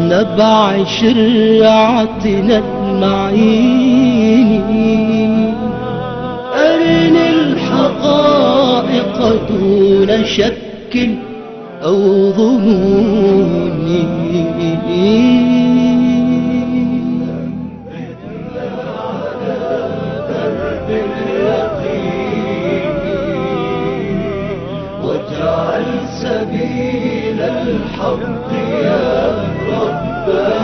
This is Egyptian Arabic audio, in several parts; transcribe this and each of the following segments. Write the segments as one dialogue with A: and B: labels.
A: نبع شرعتنا المعين أرني الحقائق دون شك أو ظنون واجعل سبيل الحق يا رب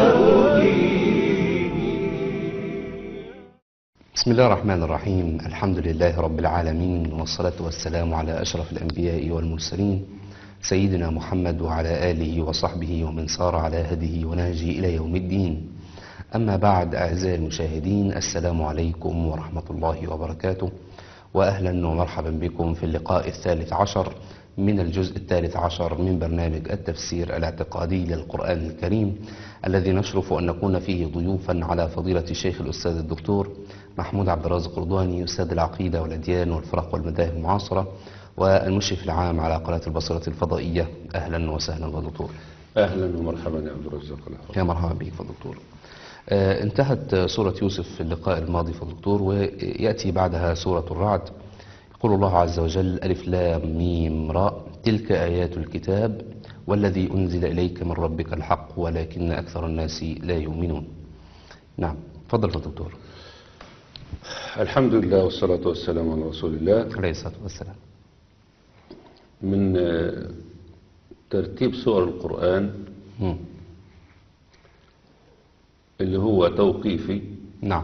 B: بسم الله الرحمن الرحيم الحمد لله رب العالمين والصلاة والسلام على أشرف الأنبياء والمرسلين سيدنا محمد وعلى آله وصحبه ومن صار على هديه ونهجه إلى يوم الدين أما بعد أعزائي المشاهدين السلام عليكم ورحمة الله وبركاته وأهلا ومرحبا بكم في اللقاء الثالث عشر من الجزء الثالث عشر من برنامج التفسير الاعتقادي للقرآن الكريم الذي نشرف أن نكون فيه ضيوفا على فضيلة الشيخ الأستاذ الدكتور محمود عبد الرازق رضواني أستاذ العقيدة والأديان والفرق والمذاهب المعاصرة والمشرف العام على قناة البصرة الفضائية أهلا وسهلا بالدكتور
C: اهلا ومرحبا يا عبد الرزاق الأحوال.
B: يا مرحبا بك فالدكتور آه، انتهت سورة يوسف في اللقاء الماضي فالدكتور ويأتي بعدها سورة الرعد يقول الله عز وجل ألف لام ميم راء تلك آيات الكتاب والذي أنزل إليك من ربك الحق ولكن أكثر الناس لا يؤمنون نعم تفضل فالدكتور
C: الحمد لله والصلاة والسلام على رسول الله
B: عليه الصلاة والسلام
C: من آه، ترتيب سور القرآن
B: مم.
C: اللي هو توقيفي
B: نعم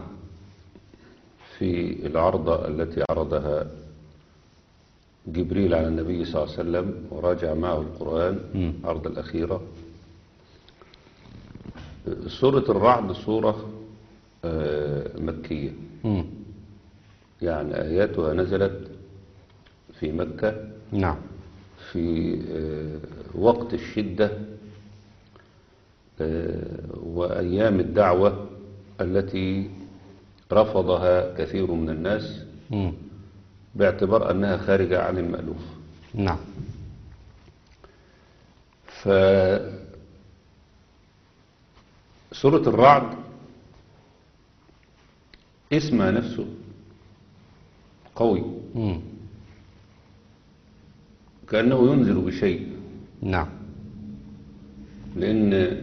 C: في العرضة التي عرضها جبريل على النبي صلى الله عليه وسلم وراجع معه القرآن
B: مم.
C: العرضة الأخيرة آه، سورة الرعد سورة آه، مكية
B: مم.
C: يعني آياتها نزلت في مكة
B: نعم
C: في آه، وقت الشدة آه، وأيام الدعوة التي رفضها كثير من الناس
B: مم.
C: باعتبار أنها خارجة عن المألوف
B: نعم
C: ف سورة الرعد اسمها نفسه قوي
B: مم.
C: كأنه ينذر بشيء
B: نعم
C: لأن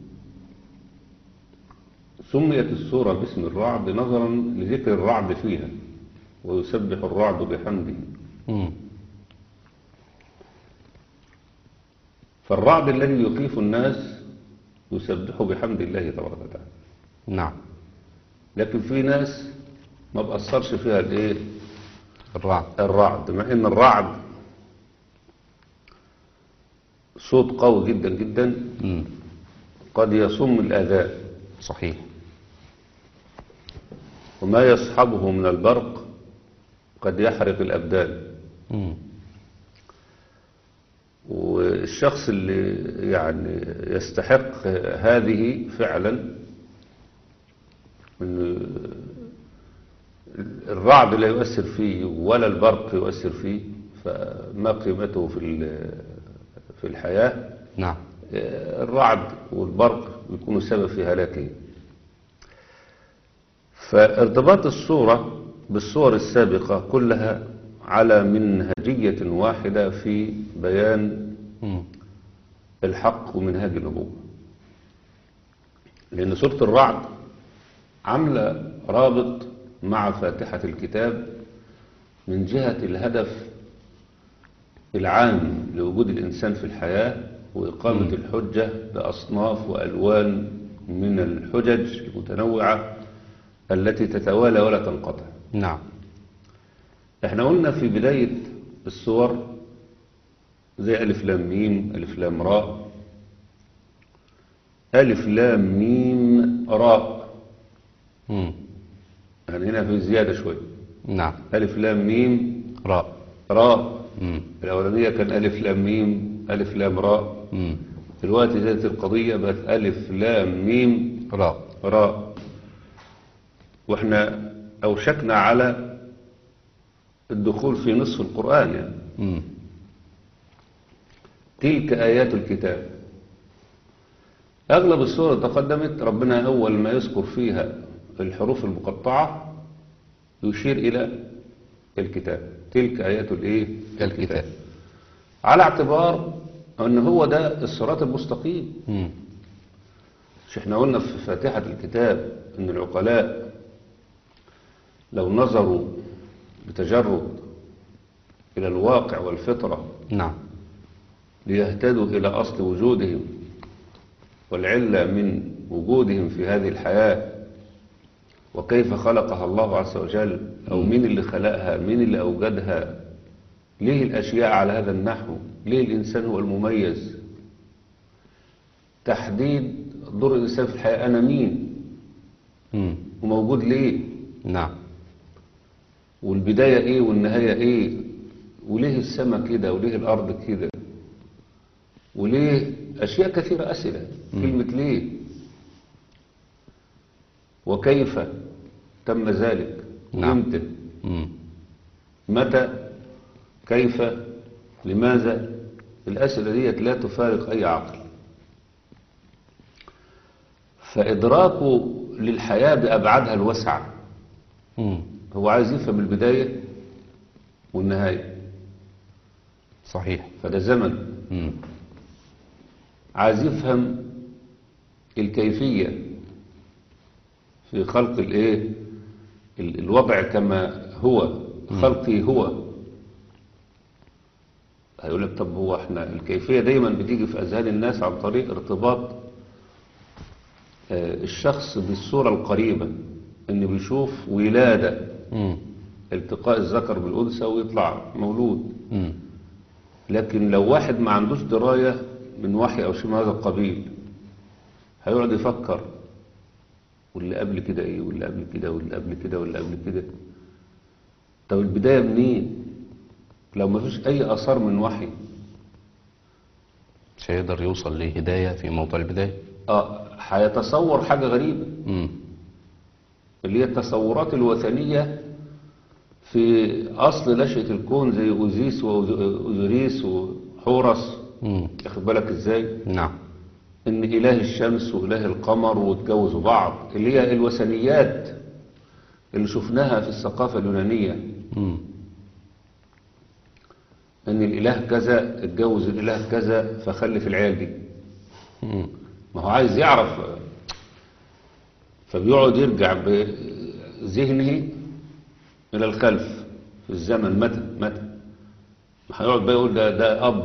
C: سميت السورة باسم الرعد نظرا لذكر الرعد فيها ويسبح الرعد بحمده
B: مم.
C: فالرعد الذي يخيف الناس يسبح بحمد الله تبارك وتعالى
B: نعم
C: لكن في ناس ما بأثرش فيها الايه
B: الرعد
C: الرعد مع ان الرعد صوت قوي جدا جدا
B: مم.
C: قد يصم الآذان
B: صحيح
C: وما يصحبه من البرق قد يحرق الأبدان
B: مم.
C: والشخص اللي يعني يستحق هذه فعلا ان الرعد لا يؤثر فيه ولا البرق يؤثر فيه فما قيمته في ال- في الحياة
B: نعم
C: الرعد والبرق يكونوا سبب في هلاكه فارتباط الصورة بالصور السابقة كلها على منهجية واحدة في بيان
B: مم.
C: الحق ومنهاج النبوة لأن سورة الرعد عاملة رابط مع فاتحة الكتاب من جهة الهدف العام لوجود الإنسان في الحياة وإقامة الحجة بأصناف وألوان من الحجج المتنوعة التي تتوالى ولا تنقطع
B: نعم
C: احنا قلنا في بداية السور زي ألف لام ميم ألف لام راء ألف لام ميم راء
B: مم.
C: يعني هنا في زيادة شوية
B: نعم
C: ألف لام ميم
B: راء
C: راء
B: مم.
C: الأولانية كان ألف لام ميم ألف لام راء
B: مم.
C: دلوقتي زادت القضية بقت ألف لام ميم
B: راء
C: راء واحنا أوشكنا على الدخول في نصف القرآن يعني
B: مم.
C: تلك آيات الكتاب أغلب السور اللي تقدمت ربنا أول ما يذكر فيها الحروف المقطعة يشير إلى الكتاب تلك آيات الإيه؟
B: الكتاب.
C: على اعتبار أن هو ده الصراط المستقيم
B: مم.
C: مش احنا قلنا في فاتحة الكتاب أن العقلاء لو نظروا بتجرد إلى الواقع والفطرة
B: نعم
C: ليهتدوا إلى أصل وجودهم والعلة من وجودهم في هذه الحياة وكيف خلقها الله عز وجل أو مين اللي خلقها مين اللي أوجدها ليه الأشياء على هذا النحو ليه الإنسان هو المميز تحديد دور الإنسان في الحياة أنا مين
B: مم.
C: وموجود ليه
B: نعم
C: والبداية ايه والنهاية ايه وليه السماء كده وليه الارض كده وليه اشياء كثيرة اسئلة كلمة ليه وكيف تم ذلك
B: نعم.
C: امتى
B: مم.
C: متى كيف لماذا الاسئلة ديت لا تفارق اي عقل فادراكه للحياة بابعادها الواسعه
B: مم.
C: هو عايز يفهم البداية والنهاية
B: صحيح
C: فده زمن
B: مم.
C: عايز يفهم الكيفية في خلق الايه ال- الوضع كما هو خلقي هو هيقول لك طب هو احنا الكيفية دايما بتيجي في اذهان الناس عن طريق ارتباط آه، الشخص بالصورة القريبة ان بيشوف ولادة
B: مم.
C: التقاء الذكر بالأنثى ويطلع مولود
B: مم.
C: لكن لو واحد ما عندوش دراية من وحي أو شيء من هذا القبيل هيقعد يفكر واللي قبل كده ايه واللي قبل كده واللي قبل كده واللي قبل كده طب البداية منين لو ما فيش أي آثار من وحي
B: مش هيقدر يوصل لهداية في موضوع البداية
C: اه هيتصور حاجة غريبة
B: مم.
C: اللي هي التصورات الوثنية في أصل نشأة الكون زي أوزيس وأوزوريس وحورس
B: مم.
C: واخد بالك ازاي
B: نعم
C: ان اله الشمس واله القمر واتجوزوا بعض اللي هي الوثنيات اللي شفناها في الثقافة اليونانية
B: مم.
C: ان الاله كذا اتجوز الاله كذا فخلف العيال دي
B: مم.
C: ما هو عايز يعرف فبيقعد يرجع بذهنه الى الخلف في الزمن متى متى ما هيقعد بقى يقول ده ده اب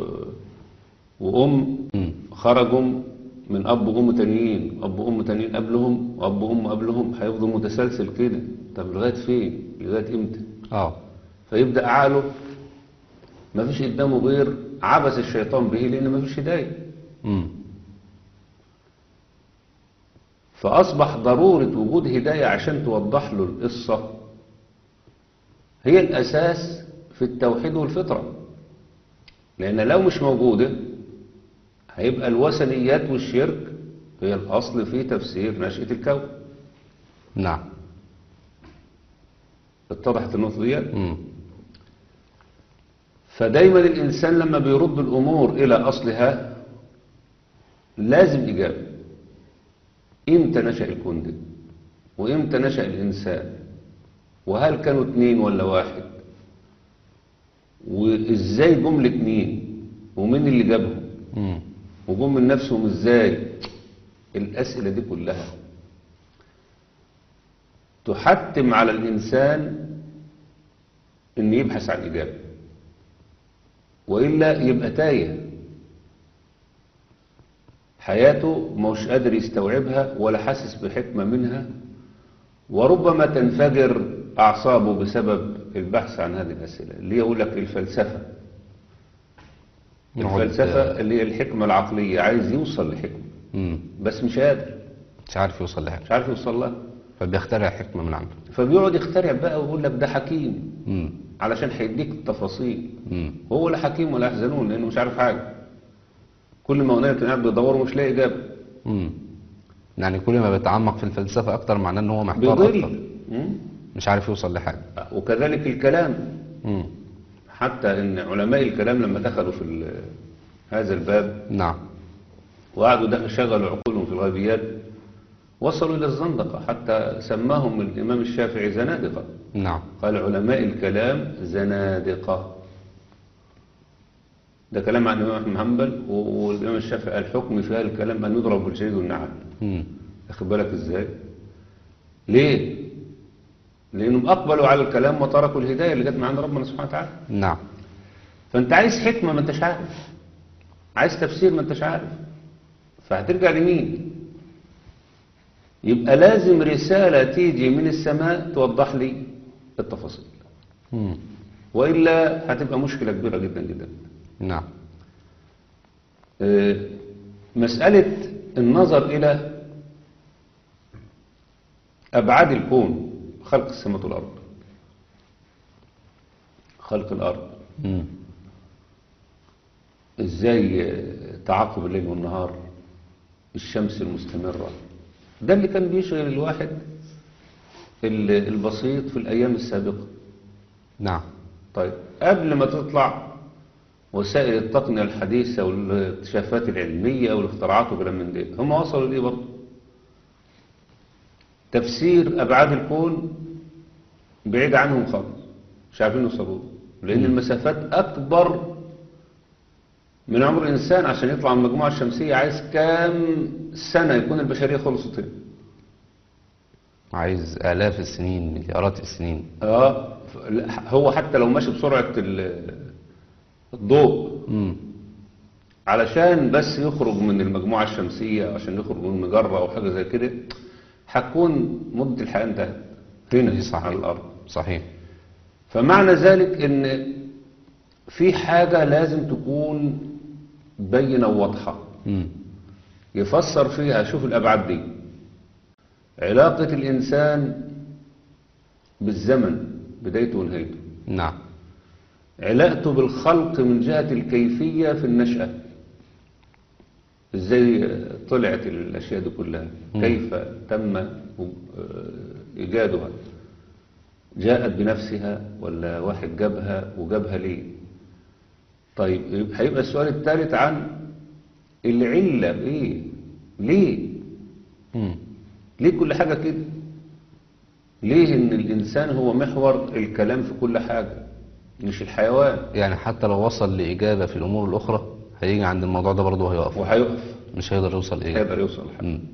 C: وام
B: مم.
C: خرجوا من اب وام تانيين اب وام تانيين قبلهم واب وام قبلهم هيفضل متسلسل كده طب لغايه فين لغايه امتى
B: اه
C: فيبدا عقله ما فيش قدامه غير عبث الشيطان به لان ما فيش هدايه
B: مم.
C: فاصبح ضروره وجود هدايه عشان توضح له القصه هي الاساس في التوحيد والفطره لان لو مش موجوده هيبقى الوثنيات والشرك هي الاصل في تفسير نشاه الكون
B: نعم
C: اتضحت النقطه ديت
B: مم.
C: فدايما الإنسان لما بيرد الأمور إلى أصلها لازم إجابة إمتى نشأ الكون ده وإمتى نشأ الإنسان وهل كانوا اتنين ولا واحد وإزاي جم الاتنين ومين اللي جابهم
B: مم.
C: وجم من نفسهم إزاي الأسئلة دي كلها تحتم على الإنسان إن يبحث عن إجابة وإلا يبقى تايه حياته مش قادر يستوعبها ولا حاسس بحكمة منها وربما تنفجر أعصابه بسبب البحث عن هذه الأسئلة اللي يقول لك الفلسفة
B: يقعد-
C: الفلسفة اللي هي الحكمة العقلية عايز يوصل لحكمة
B: مم.
C: بس مش قادر
B: مش عارف يوصل لحاجة
C: مش عارف يوصل لها
B: فبيخترع حكمة من عنده
C: فبيقعد يخترع بقى ويقول لك ده حكيم
B: مم.
C: علشان هيديك التفاصيل
B: مم.
C: هو لا حكيم ولا يحزنون لانه مش عارف حاجه كل ما هناك قاعد بيدور ومش لاقي اجابه
B: مم. يعني كل ما بيتعمق في الفلسفة أكتر معناه إن هو محتار أكتر
C: بيضل مم.
B: مش عارف يوصل لحاجة
C: وكذلك الكلام
B: مم.
C: حتى ان علماء الكلام لما دخلوا في ال- هذا الباب
B: نعم
C: وقعدوا ده شغلوا عقولهم في الغيبيات وصلوا إلى الزندقة حتى سماهم الإمام الشافعي زنادقة
B: نعم
C: قال علماء الكلام زنادقة ده كلام عن الإمام أحمد بن حنبل و- والإمام الشافعي الحكم في هذا الكلام أن يضرب بالجليد والنعال
B: مم.
C: واخد بالك إزاي ليه لأنهم أقبلوا على الكلام وتركوا الهداية اللي جت من عند ربنا سبحانه وتعالى
B: نعم
C: فأنت عايز حكمة ما أنتش عارف عايز تفسير ما أنتش عارف فهترجع لمين يبقى لازم رسالة تيجي من السماء توضح لي التفاصيل
B: مم.
C: وإلا هتبقى مشكلة كبيرة جدا جدا
B: نعم
C: آه، مسألة النظر إلى أبعاد الكون خلق السماوات والأرض خلق الأرض
B: مم.
C: إزاي آه، تعاقب الليل والنهار الشمس المستمرة ده اللي كان بيشغل الواحد ال- البسيط في الأيام السابقة
B: نعم
C: طيب قبل ما تطلع وسائل التقنية الحديثة والاكتشافات العلمية والاختراعات وكلام من ده هم وصلوا لإيه برضه تفسير أبعاد الكون بعيد عنهم خالص مش عارفين يوصلوا له. لأن المسافات أكبر من عمر الإنسان عشان يطلع من المجموعة الشمسية عايز كام سنة يكون البشرية خلصت هنا
B: عايز آلاف السنين مليارات السنين
C: اه ف- لا، هو حتى لو ماشي بسرعة ال- الضوء
B: مم.
C: علشان بس يخرج من المجموعة الشمسية عشان يخرج من مجرة أو حاجة زي كده هتكون مدة الحياة انتهت هنا
B: دي صحيح.
C: على الأرض
B: صحيح
C: فمعنى ذلك إن في حاجة لازم تكون بينة وواضحة
B: مم.
C: يفسر فيها شوف الأبعاد دي علاقة الإنسان بالزمن بدايته ونهايته
B: نعم
C: علاقته بالخلق من جهة الكيفية في النشأة ازاي طلعت الاشياء دي كلها
B: مم.
C: كيف تم آه، ايجادها جاءت بنفسها ولا واحد جابها وجابها ليه طيب يبقى- هيبقى السؤال الثالث عن العلة بايه ليه
B: مم.
C: ليه كل حاجة كده ليه ان الانسان هو محور الكلام في كل حاجة مش الحيوان
B: يعني حتى لو وصل لإجابة في الأمور الأخرى هيجي عند الموضوع ده برضه هيقف
C: وهيقف
B: مش هيقدر يوصل لإجابة
C: هيقدر يوصل لحاجة
B: مم.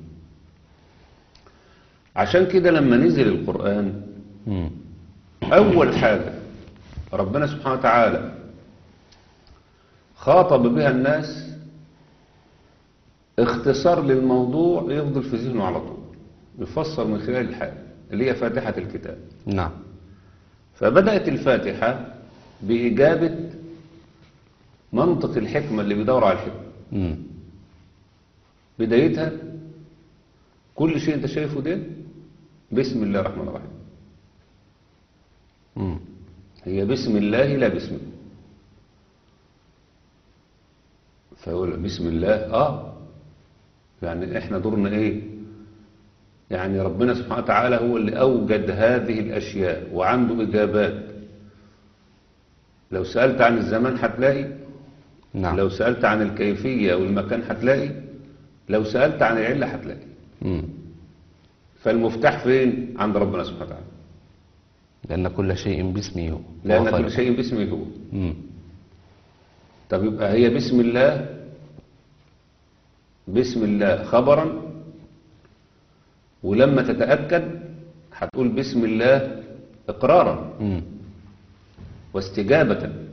C: عشان كده لما نزل القرآن
B: مم.
C: أول حاجة ربنا سبحانه وتعالى خاطب بها الناس اختصار للموضوع يفضل في ذهنه على طول يفسر من خلال الحال اللي هي فاتحة الكتاب
B: نعم
C: فبدأت الفاتحة بإجابة منطق الحكمة اللي بيدور على الحكمة
B: مم.
C: بدايتها كل شيء انت شايفه ده بسم الله الرحمن الرحيم
B: مم.
C: هي بسم الله لا بسم الله فيقول بسم الله اه يعني احنا دورنا ايه يعني ربنا سبحانه وتعالى هو اللي اوجد هذه الاشياء وعنده اجابات لو سألت عن الزمان هتلاقي
B: نعم
C: لو سألت عن الكيفية والمكان هتلاقي لو سألت عن العلة هتلاقي
B: مم.
C: فالمفتاح فين عند ربنا سبحانه وتعالى
B: لأن كل شيء باسمه هو
C: لأن
B: خالق.
C: كل شيء باسمه هو
B: مم.
C: طب يبقى هي بسم الله بسم الله خبرا ولما تتأكد هتقول بسم الله إقرارا
B: مم.
C: واستجابة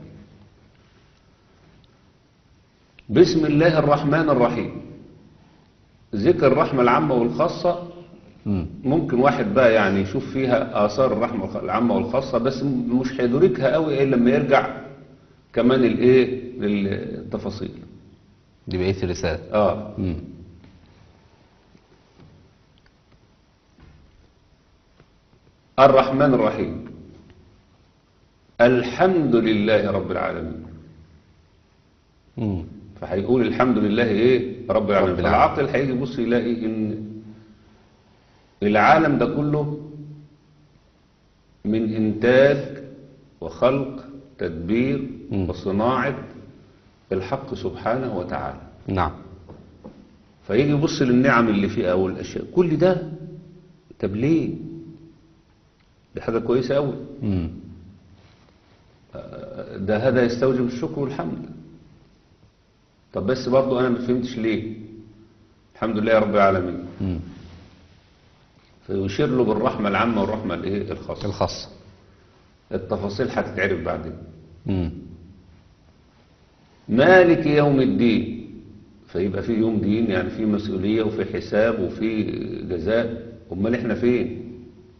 C: بسم الله الرحمن الرحيم ذكر الرحمة العامة والخاصة
B: مم.
C: ممكن واحد بقى يعني يشوف فيها آثار الرحمة الخ- العامة والخاصة بس م- مش هيدركها قوي إلا لما يرجع كمان الإيه للتفاصيل
B: دي بقية الرسالة
C: آه
B: مم.
C: الرحمن الرحيم الحمد لله رب العالمين
B: مم.
C: فهيقول الحمد لله ايه رب العالمين
B: رب العالمين.
C: فالعاقل هيجي يبص يلاقي ان العالم ده كله من انتاج وخلق تدبير
B: مم.
C: وصناعة الحق سبحانه وتعالى
B: نعم
C: فيجي يبص للنعم اللي فيها والاشياء كل ده طب ليه دي حاجه كويسه قوي
B: مم.
C: ده هذا يستوجب الشكر والحمد طب بس برضو انا ما فهمتش ليه الحمد لله يا رب العالمين
B: مم.
C: فيشير له بالرحمه العامه والرحمه الايه الخاصه
B: الخاصة
C: التفاصيل هتتعرف بعدين
B: مم.
C: مالك يوم الدين فيبقى في يوم دين يعني في مسؤولية وفي حساب وفي جزاء امال احنا فين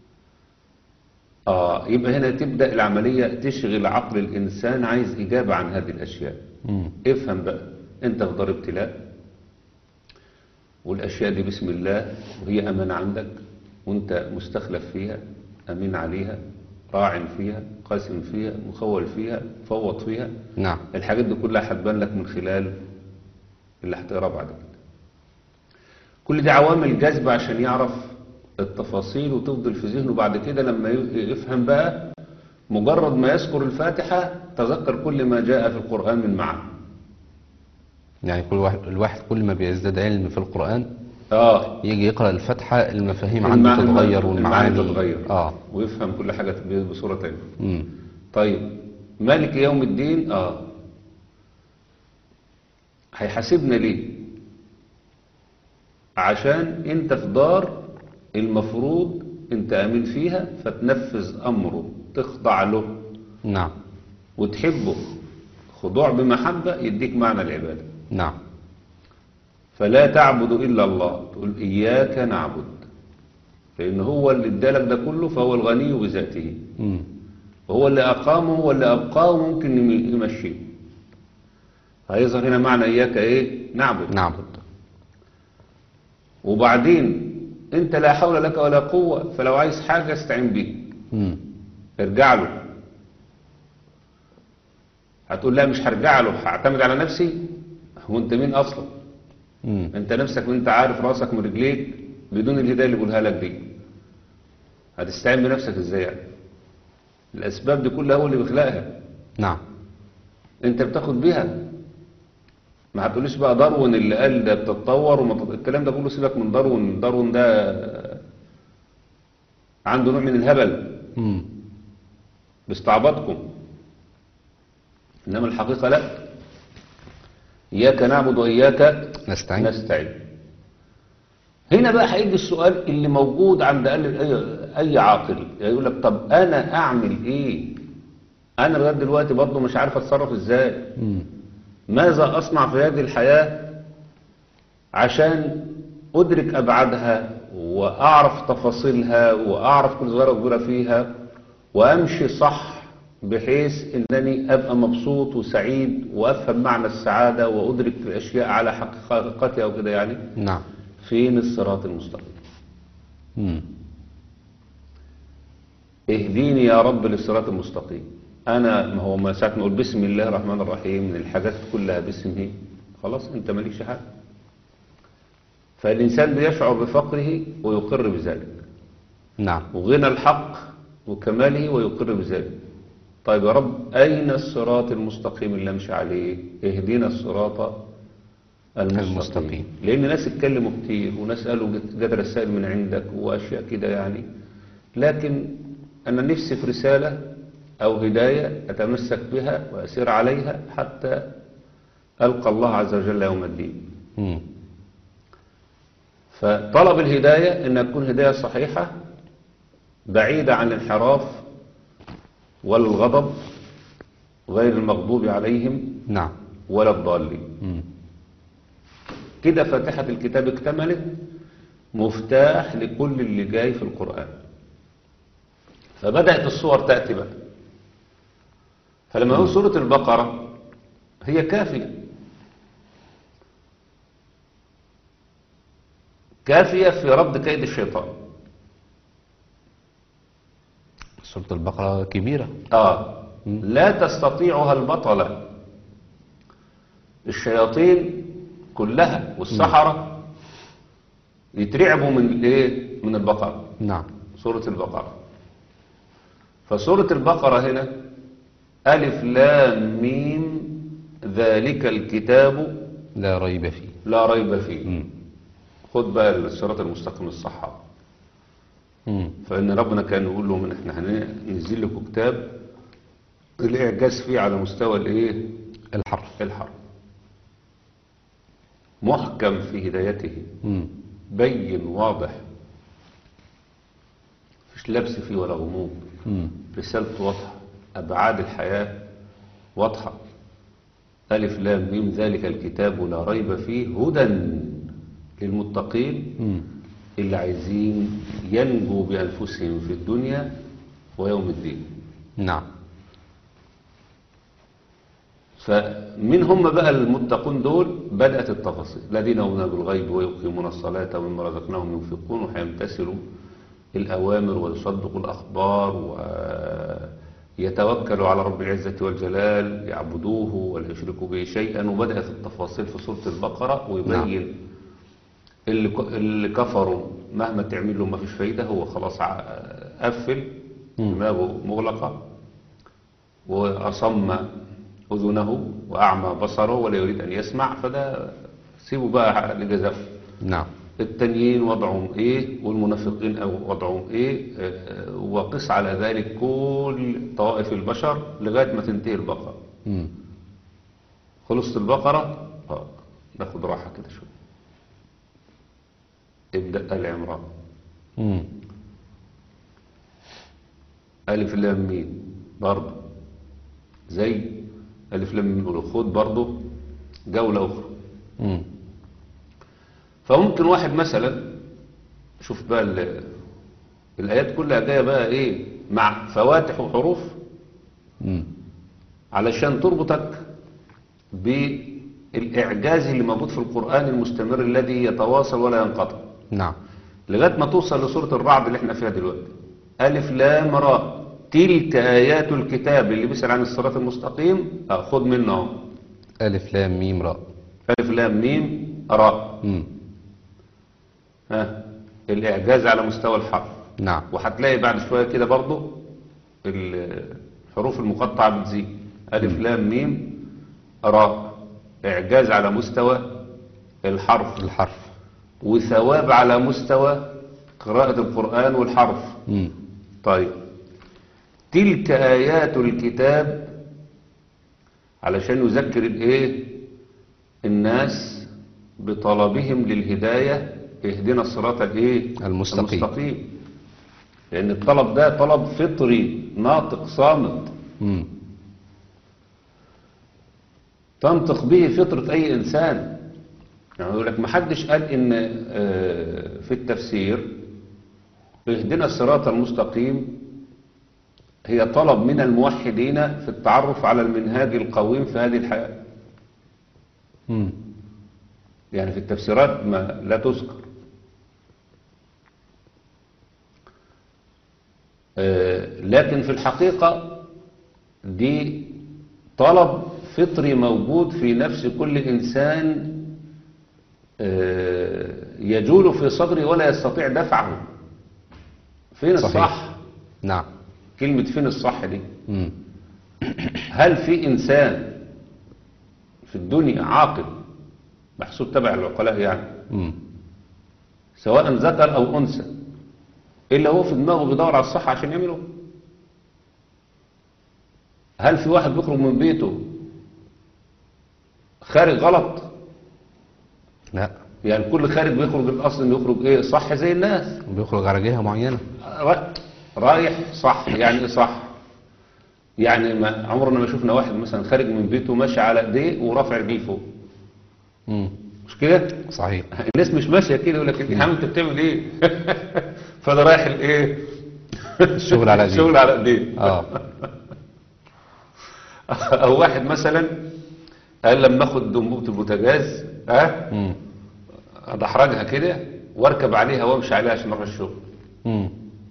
C: اه يبقى هنا تبدأ العملية تشغل عقل الإنسان عايز إجابة عن هذه الأشياء
B: مم.
C: افهم بقى انت في دار ابتلاء والأشياء دي بسم الله وهي أمانة عندك وانت مستخلف فيها أمين عليها راع فيها قاسم فيها مخول فيها فوض فيها
B: نعم
C: الحاجات دي كلها هتبان لك من خلال اللي هتقراه بعد كده كل دي عوامل جذب عشان يعرف التفاصيل وتفضل في ذهنه بعد كده لما ي- يفهم بقى مجرد ما يذكر الفاتحة تذكر كل ما جاء في القرآن من معاني
B: يعني كل واحد الواحد كل ما بيزداد علم في القرآن
C: اه
B: يجي يقرأ الفاتحة المفاهيم عنده
C: المع-
B: تتغير
C: المعاني
B: والمعاني
C: تتغير
B: اه
C: ويفهم كل حاجة ب- بصورة تانية
B: مم.
C: طيب مالك يوم الدين اه هيحاسبنا ليه عشان انت في دار المفروض انت امين فيها فتنفذ امره تخضع له
B: نعم
C: وتحبه خضوع بمحبة يديك معنى العبادة
B: نعم
C: فلا تعبد إلا الله تقول إياك نعبد لأن هو اللي ادالك ده كله فهو الغني بذاته
B: مم.
C: وهو اللي أقامه هو اللي أبقاه ممكن يم- يمشيه هيظهر هنا معنى إياك إيه نعبد
B: نعبد
C: وبعدين أنت لا حول لك ولا قوة فلو عايز حاجة استعين بيه
B: مم.
C: ارجع له هتقول لا مش هرجع له هعتمد على نفسي هو انت مين اصلا
B: مم.
C: انت نفسك وانت عارف راسك من رجليك بدون الهدايه اللي بيقولها لك دي هتستعين بنفسك ازاي يعني الاسباب دي كلها هو اللي بيخلقها
B: نعم
C: انت بتاخد بيها ما هتقوليش بقى داروين اللي قال ده بتتطور وما تت- الكلام ده كله سيبك من داروين داروين ده عنده نوع من الهبل
B: مم.
C: باستعباطكم إنما الحقيقة لا إياك نعبد وإياك
B: نستعين
C: نستعين هنا بقى هيجي السؤال اللي موجود عند أي, أي عاقل يقول لك طب أنا أعمل إيه أنا لغاية دلوقتي برضه مش عارف أتصرف إزاي
B: مم.
C: ماذا أصنع في هذه الحياة عشان أدرك أبعادها وأعرف تفاصيلها وأعرف كل صغيرة وكبيرة فيها وأمشي صح بحيث أنني أبقى مبسوط وسعيد وأفهم معنى السعادة وأدرك الأشياء على حقيقتها وكده يعني
B: نعم
C: فين الصراط المستقيم
B: مم.
C: اهديني يا رب للصراط المستقيم انا ما هو ما ساعه ما اقول بسم الله الرحمن الرحيم من الحاجات كلها باسمه خلاص انت مالكش حاجه فالانسان بيشعر بفقره ويقر بذلك
B: نعم
C: وغنى الحق وكماله ويقر بذلك طيب يا رب اين الصراط المستقيم اللي امشي عليه اهدينا الصراط المستقيم,
B: المستقيم.
C: لان ناس اتكلموا كتير وناس قالوا جت- جت رسائل من عندك واشياء كده يعني لكن انا نفسي في رساله او هدايه اتمسك بها واسير عليها حتى القى الله عز وجل يوم الدين
B: مم.
C: فطلب الهداية أن تكون هداية صحيحة بعيدة عن الانحراف والغضب غير المغضوب عليهم
B: نعم
C: ولا الضالين
B: مم.
C: كده فاتحة الكتاب اكتملت مفتاح لكل اللي جاي في القرآن فبدأت الصور تأتي بقى فلما نقول سورة البقرة هي كافية كافية في رد كيد الشيطان
B: سورة البقرة كبيرة
C: آه لا تستطيعها البطلة الشياطين كلها والسحرة يترعبوا من الايه من البقرة
B: نعم
C: سورة البقرة فسورة البقرة هنا ألف لام ميم ذلك الكتاب
B: لا ريب فيه
C: لا ريب فيه
B: مم.
C: خد بقى الصراط المستقيم الصحابة
B: مم.
C: فإن ربنا كان يقول لهم إن إحنا هننزل لكم كتاب الإعجاز فيه على مستوى الإيه؟
B: الحرف
C: الحرف محكم في هدايته
B: مم.
C: بين واضح مفيش لبس فيه ولا غموض
B: مم.
C: رسالته واضحة أبعاد الحياة واضحة ألف لام ميم ذلك الكتاب لا ريب فيه هدى للمتقين
B: مم.
C: اللي عايزين ينجوا بأنفسهم في الدنيا ويوم الدين
B: نعم
C: فمن هم بقى المتقون دول بدأت التفاصيل الذين يؤمنون بالغيب ويقيمون الصلاة ومما رزقناهم ينفقون ويمتثلوا الأوامر ويصدقوا الأخبار ويتوكلوا على رب العزة والجلال يعبدوه ولا يشركوا به شيئا وبدأت التفاصيل في سورة البقرة ويبين اللي ك- اللي كفروا مهما تعمل له ما فيش فايدة هو خلاص ع- قفل دماغه مغلقة وأصم أذنه وأعمى بصره ولا يريد أن يسمع فده سيبه بقى لجزاء
B: نعم
C: التانيين وضعهم ايه والمنافقين أو وضعهم ايه آه، آه، وقس على ذلك كل طوائف البشر لغاية ما تنتهي البقرة
B: مم.
C: خلصت البقرة اه ناخد راحة كده شوية ابدأ آل عمران
B: مم.
C: ألف لام ميم برضه زي ألف لام ميم والخود برضه جولة أخرى
B: مم.
C: فممكن واحد مثلا شوف بقى ال- الآيات كلها جاية بقى إيه مع فواتح وحروف
B: مم.
C: علشان تربطك بالإعجاز اللي موجود في القرآن المستمر الذي يتواصل ولا ينقطع
B: نعم
C: لغاية ما توصل لسورة الرعد اللي احنا فيها دلوقتي ألف لام راء تلك آيات الكتاب اللي بيسأل عن الصراط المستقيم آه، خد منه اهو.
B: ألف لام ميم راء
C: ألف لام ميم راء
B: مم.
C: ها الإعجاز على مستوى الحرف
B: نعم
C: وهتلاقي بعد شوية كده برضو الحروف المقطعة بتزيد ألف لام ميم راء إعجاز على مستوى الحرف
B: الحرف
C: وثواب على مستوى قراءة القرآن والحرف
B: مم.
C: طيب تلك آيات الكتاب علشان يذكر الايه الناس بطلبهم للهداية اهدنا الصراط الايه
B: المستقيم.
C: المستقيم لان الطلب ده طلب فطري ناطق صامت
B: مم.
C: تنطق به فطرة أي إنسان يعني يقول لك ما حدش قال إن آه، في التفسير اهدنا الصراط المستقيم هي طلب من الموحدين في التعرف على المنهاج القويم في هذه الحياة
B: مم.
C: يعني في التفسيرات ما لا تذكر آه، لكن في الحقيقة دي طلب فطري موجود في نفس كل إنسان آه، يجول في صدره ولا يستطيع دفعه فين
B: صحيح.
C: الصح
B: نعم
C: كلمة فين الصح دي
B: مم.
C: هل في إنسان في الدنيا عاقل محسوب تبع العقلاء يعني
B: مم.
C: سواء ذكر أو أنثى إلا هو في دماغه بيدور على الصح عشان يعمله هل في واحد بيخرج من بيته خارج غلط
B: لا
C: يعني كل خارج بيخرج الأصل إنه يخرج إيه صح زي الناس
B: بيخرج على جهة معينة
C: را- رايح صح يعني إيه صح يعني ما عمرنا ما شفنا واحد مثلا خارج من بيته ماشي على ايديه ورافع رجليه فوق
B: مم.
C: مش كده
B: صحيح
C: الناس مش ماشيه كده يقول لك يا عم انت بتعمل ايه فده رايح الايه
B: الشغل على ايديه.
C: الشغل على ايديه
B: اه
C: او واحد مثلا قال لما اخد انبوبه البوتاجاز ها
B: مم.
C: ادحرجها كده واركب عليها وامشي عليها عشان اروح الشغل
B: مم.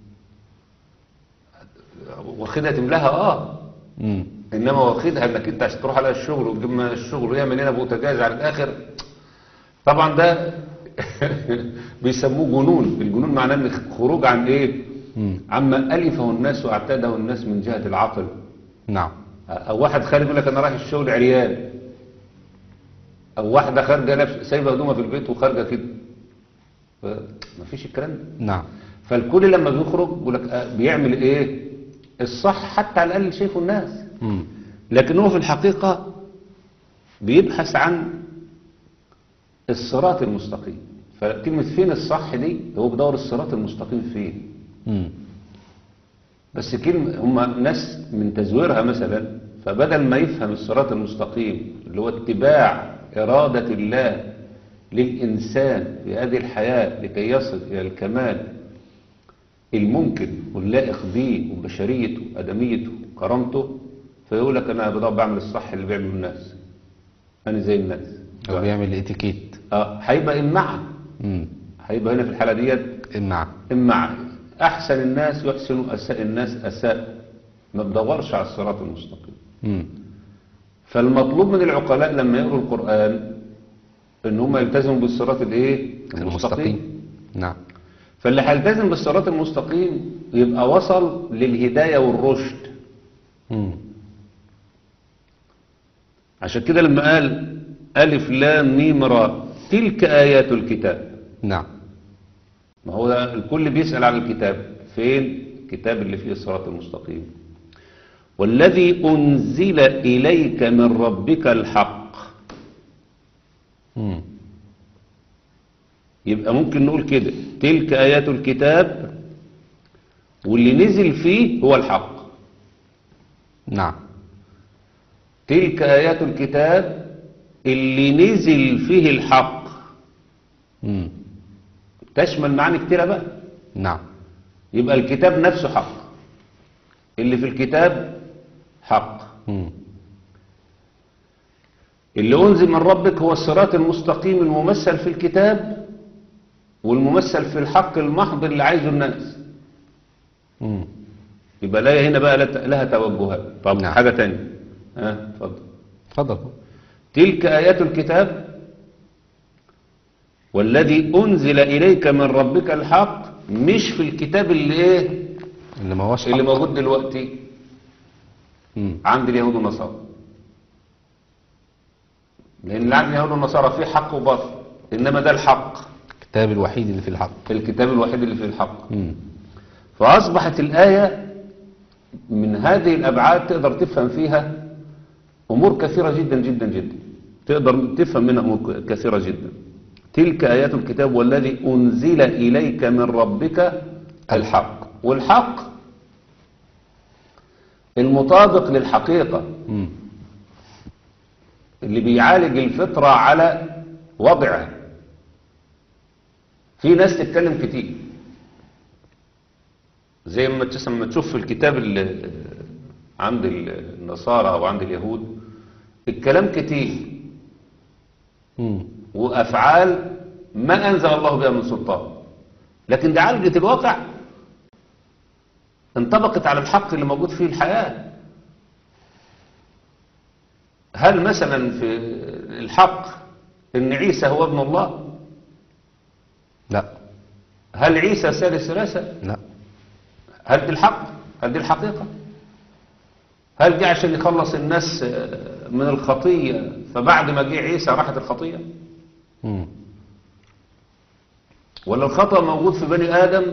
C: واخدها تملاها اه
B: مم.
C: انما واخدها انك انت عشان تروح على الشغل وتجيب من الشغل ويعمل هنا بوتاجاز على الاخر طبعا ده بيسموه جنون الجنون معناه ان خروج عن ايه
B: مم.
C: عما الفه الناس واعتاده الناس من جهه العقل
B: نعم
C: او واحد خارج يقول لك انا رايح الشغل عريان او واحده خارجه لابسه سايبه هدومها في البيت وخارجه كده ما فيش الكلام ده
B: نعم
C: فالكل لما بيخرج يقول لك آه، بيعمل ايه الصح حتى على الاقل شايفه الناس
B: مم.
C: لكن هو في الحقيقة بيبحث عن الصراط المستقيم فكلمة فين الصح دي هو بدور الصراط المستقيم فين
B: مم.
C: بس كلمة هم ناس من تزويرها مثلا فبدل ما يفهم الصراط المستقيم اللي هو اتباع إرادة الله للإنسان في هذه الحياة لكي يصل إلى الكمال الممكن واللائق به وبشريته وأدميته وكرامته فيقول لك أنا بدور بعمل الصح اللي بيعمله الناس أنا زي الناس
B: هو بيعمل اتيكيت
C: اه هيبقى إمعة
B: مم.
C: هيبقى هنا في الحالة ديت
B: نعم
C: إمعة أحسن الناس يحسن أساء الناس أساء ما بدورش على الصراط المستقيم
B: مم.
C: فالمطلوب من العقلاء لما يقروا القرآن ان هم يلتزموا بالصراط الايه
B: المستقيم نعم
C: فاللي هيلتزم بالصراط المستقيم يبقى وصل للهداية والرشد
B: مم.
C: عشان كده لما قال ألف لام ميم را تلك آيات الكتاب
B: نعم
C: ما هو ده الكل بيسأل عن الكتاب فين الكتاب اللي فيه الصراط المستقيم والذي أنزل إليك من ربك الحق
B: مم.
C: يبقى ممكن نقول كده تلك آيات الكتاب واللي نزل فيه هو الحق
B: نعم
C: تلك آيات الكتاب اللي نزل فيه الحق
B: مم.
C: تشمل معاني كتيرة بقى
B: نعم
C: يبقى الكتاب نفسه حق اللي في الكتاب حق
B: مم.
C: اللي أنزل من ربك هو الصراط المستقيم الممثل في الكتاب والممثل في الحق المحض اللي عايزه الناس
B: مم.
C: يبقى لا هنا بقى لت- لها توجهات طب
B: نعم.
C: حاجة تانية ها اتفضل
B: اتفضل
C: تلك آيات الكتاب والذي أنزل إليك من ربك الحق مش في الكتاب اللي إيه
B: اللي ما هوش
C: اللي
B: حق.
C: موجود دلوقتي
B: مم.
C: عند اليهود والنصارى لأن اللي عند اليهود والنصارى فيه حق وباطل إنما ده الحق
B: الكتاب الوحيد اللي في الحق
C: الكتاب الوحيد اللي فيه الحق
B: مم.
C: فأصبحت الآية من هذه الأبعاد تقدر تفهم فيها أمور كثيرة جدا جدا جدا تقدر تفهم منها أمور كثيرة جدا تلك آيات الكتاب والذي أنزل إليك من ربك الحق والحق المطابق للحقيقة
B: مم.
C: اللي بيعالج الفطرة على وضعها في ناس تتكلم كتير زي ما تس- ما تشوف في الكتاب اللي عند النصارى او عند اليهود الكلام كتير
B: مم.
C: وافعال ما انزل الله بها من سلطان لكن ده عالجت الواقع انطبقت على الحق اللي موجود فيه الحياة هل مثلا في الحق ان عيسى هو ابن الله
B: لا
C: هل عيسى ثالث ثلاثة
B: لا
C: هل دي الحق هل دي الحقيقة هل دي عشان يخلص الناس من الخطية فبعد ما جه عيسى راحت الخطية
B: مم.
C: ولا الخطأ موجود في بني آدم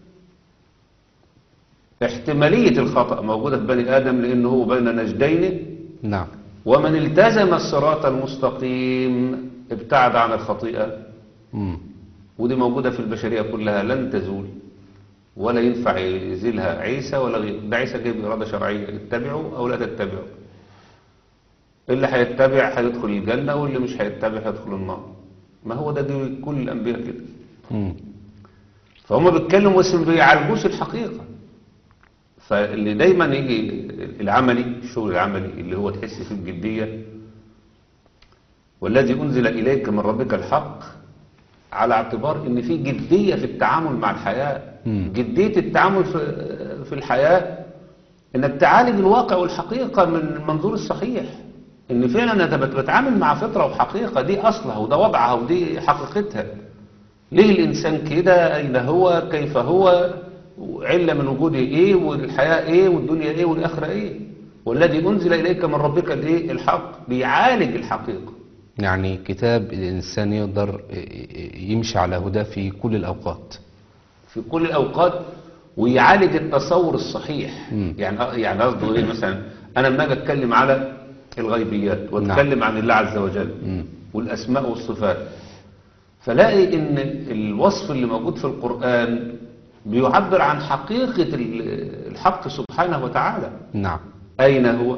C: احتمالية الخطأ موجودة في بني آدم لأنه هو بين نجدين
B: نعم
C: ومن التزم الصراط المستقيم ابتعد عن الخطيئة
B: مم.
C: ودي موجودة في البشرية كلها لن تزول ولا ينفع يزيلها عيسى ولا غيره ده عيسى جايب إرادة شرعية اتبعوا أو لا تتبعوا اللي هيتبع هيدخل الجنة واللي مش هيتبع هيدخل النار ما هو ده دي كل الأنبياء كده
B: مم.
C: فهم بيتكلموا بس ما بيعالجوش الحقيقة فاللي دايما يجي العملي الشغل العملي اللي هو تحس فيه بجدية والذي أنزل إليك من ربك الحق على اعتبار ان في جدية في التعامل مع الحياة
B: مم.
C: جدية التعامل في في الحياة انك تعالج الواقع والحقيقة من المنظور الصحيح ان فعلا انا بت- بتعامل مع فطرة وحقيقة دي اصلها وده وضعها ودي حقيقتها ليه الانسان كده اين هو كيف هو علة من وجوده ايه والحياة ايه والدنيا ايه والاخرة ايه والذي انزل اليك من ربك الايه الحق بيعالج الحقيقة
B: يعني كتاب الإنسان يقدر يمشي على هداه في كل الأوقات
C: في كل الأوقات ويعالج التصور الصحيح
B: مم.
C: يعني يعني قصده ايه مثلا انا لما اجي اتكلم على الغيبيات واتكلم عن الله عز وجل
B: مم.
C: والاسماء والصفات فلاقي ان الوصف اللي موجود في القرآن بيعبر عن حقيقة ال- الحق سبحانه وتعالى
B: نعم
C: أين هو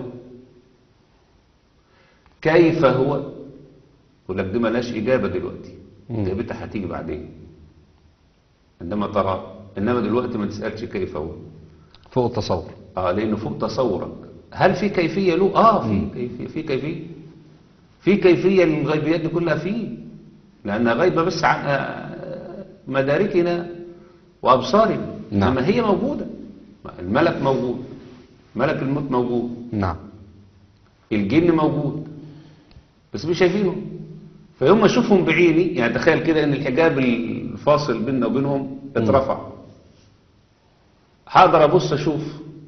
C: كيف هو يقول لك دي ملاش إجابة دلوقتي
B: مم.
C: إجابتها هتيجي بعدين عندما ترى إنما دلوقتي ما تسألش كيف هو
B: فوق التصور
C: آه لأنه فوق تصورك هل في كيفية له؟ آه في كيفية في كيفية في كيفية للغيبيات دي كلها فيه لأنها غيبة بس عن آه، مداركنا وأبصارنا
B: نعم.
C: إنما هي موجودة الملك موجود ملك الموت موجود
B: نعم
C: الجن موجود بس مش شايفينه فيوم ما اشوفهم بعيني يعني تخيل كده ان الحجاب الفاصل بيننا وبينهم اترفع هقدر ابص اشوف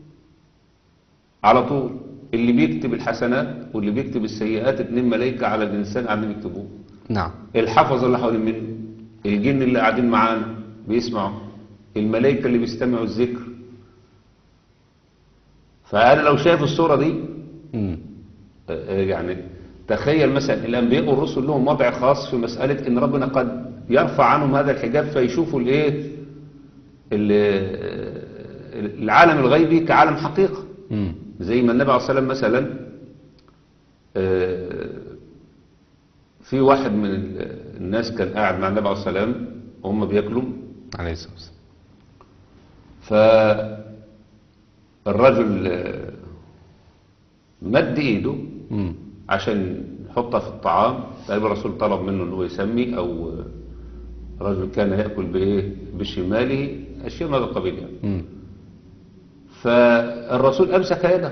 C: على طول اللي بيكتب الحسنات واللي بيكتب السيئات اتنين ملائكة على الانسان قاعدين يكتبوه
B: نعم
C: الحفظ اللي حوالين منه الجن اللي قاعدين معانا بيسمعوا الملائكة اللي بيستمعوا الذكر فأنا لو شايف الصورة دي
B: مم.
C: آه، يعني تخيل مثلا الأنبياء والرسل لهم وضع خاص في مسألة إن ربنا قد يرفع عنهم هذا الحجاب فيشوفوا الإيه ال- العالم الغيبي كعالم حقيقة
B: مم.
C: زي ما النبي عليه الصلاة والسلام مثلا آه، في واحد من ال- الناس كان قاعد مع النبي عليه الصلاة والسلام وهم بياكلوا
B: عليه الصلاة والسلام
C: فالرجل آه، مد ايده
B: مم.
C: عشان يحطها في الطعام تقريبا الرسول طلب منه ان هو يسمي او آه، رجل كان ياكل بايه بشماله اشياء من هذا القبيل يعني
B: مم.
C: فالرسول امسك يده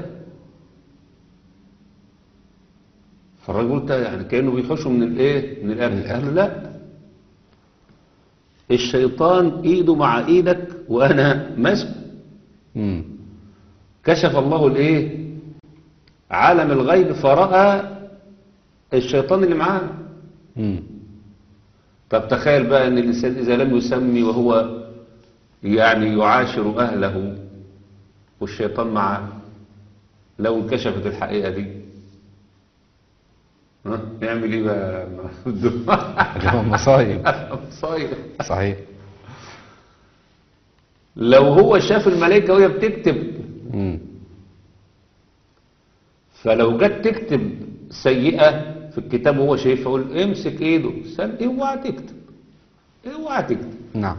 C: فالرجل ده يعني كانه بيحوشه من الايه من الاكل قال له لا الشيطان ايده مع ايدك وانا ماسكه
B: مم.
C: كشف الله الايه عالم الغيب فرأى الشيطان اللي معاه
B: مم.
C: طب تخيل بقى ان الانسان اذا لم يسمي وهو يعني يعاشر اهله والشيطان معاه لو انكشفت الحقيقة دي ها نعمل ايه بقى
B: اللي هو مصايب
C: صاير
B: صحيح
C: لو هو شاف الملائكة وهي بتكتب
B: مم.
C: فلو جت تكتب سيئة في الكتاب وهو شايفها يقول امسك ايده سن اوعى تكتب اوعى تكتب
B: نعم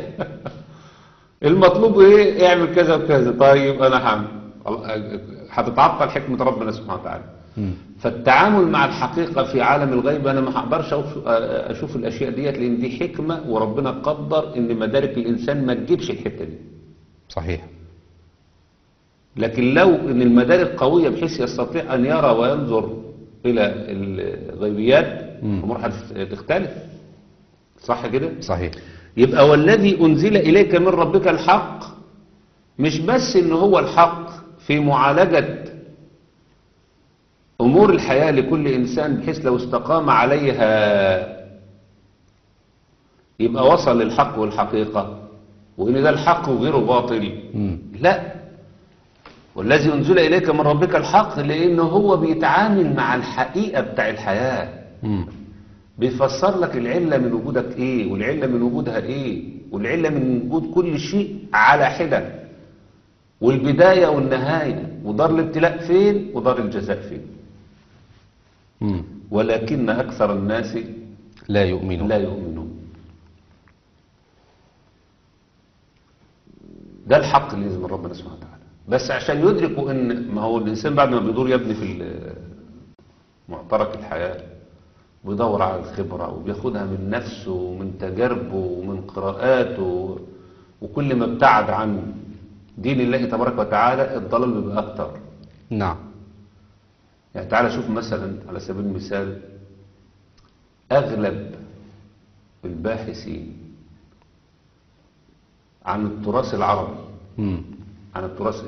C: المطلوب ايه اعمل كذا وكذا طيب انا هعمل الله- هتتعطل حكمة ربنا سبحانه وتعالى
B: مم.
C: فالتعامل مع الحقيقة في عالم الغيب أنا ما هقدرش أشوف, أشوف الأشياء ديت لأن دي حكمة وربنا قدر إن مدارك الإنسان ما تجيبش الحتة دي
B: صحيح
C: لكن لو إن المدارك قوية بحيث يستطيع أن يرى وينظر إلى الغيبيات
B: مم.
C: الأمور هتختلف صح كده؟
B: صحيح
C: يبقى والذي أنزل إليك من ربك الحق مش بس إن هو الحق في معالجة أمور الحياة لكل إنسان بحيث لو استقام عليها يبقى وصل للحق والحقيقة وإن ده الحق وغيره باطل
B: مم.
C: لا والذي أنزل إليك من ربك الحق لأنه هو بيتعامل مع الحقيقة بتاع الحياة
B: مم.
C: بيفسر لك العلة من وجودك ايه والعلة من وجودها ايه والعلة من وجود كل شيء على حدة والبداية والنهاية ودار الابتلاء فين ودار الجزاء فين
B: مم.
C: ولكن أكثر الناس
B: لا يؤمنون
C: لا يؤمنون ده الحق اللي ينزل من ربنا سبحانه وتعالى بس عشان يدركوا ان ما هو الانسان بعد ما بيدور يبني في ال- معترك الحياة بيدور على الخبرة وبياخدها من نفسه ومن تجاربه ومن قراءاته وكل ما ابتعد عن دين الله تبارك وتعالى الضلال بيبقى أكتر
B: نعم
C: يعني تعالى شوف مثلا على سبيل المثال أغلب الباحثين عن التراث العربي
B: مم.
C: عن التراث ايه؟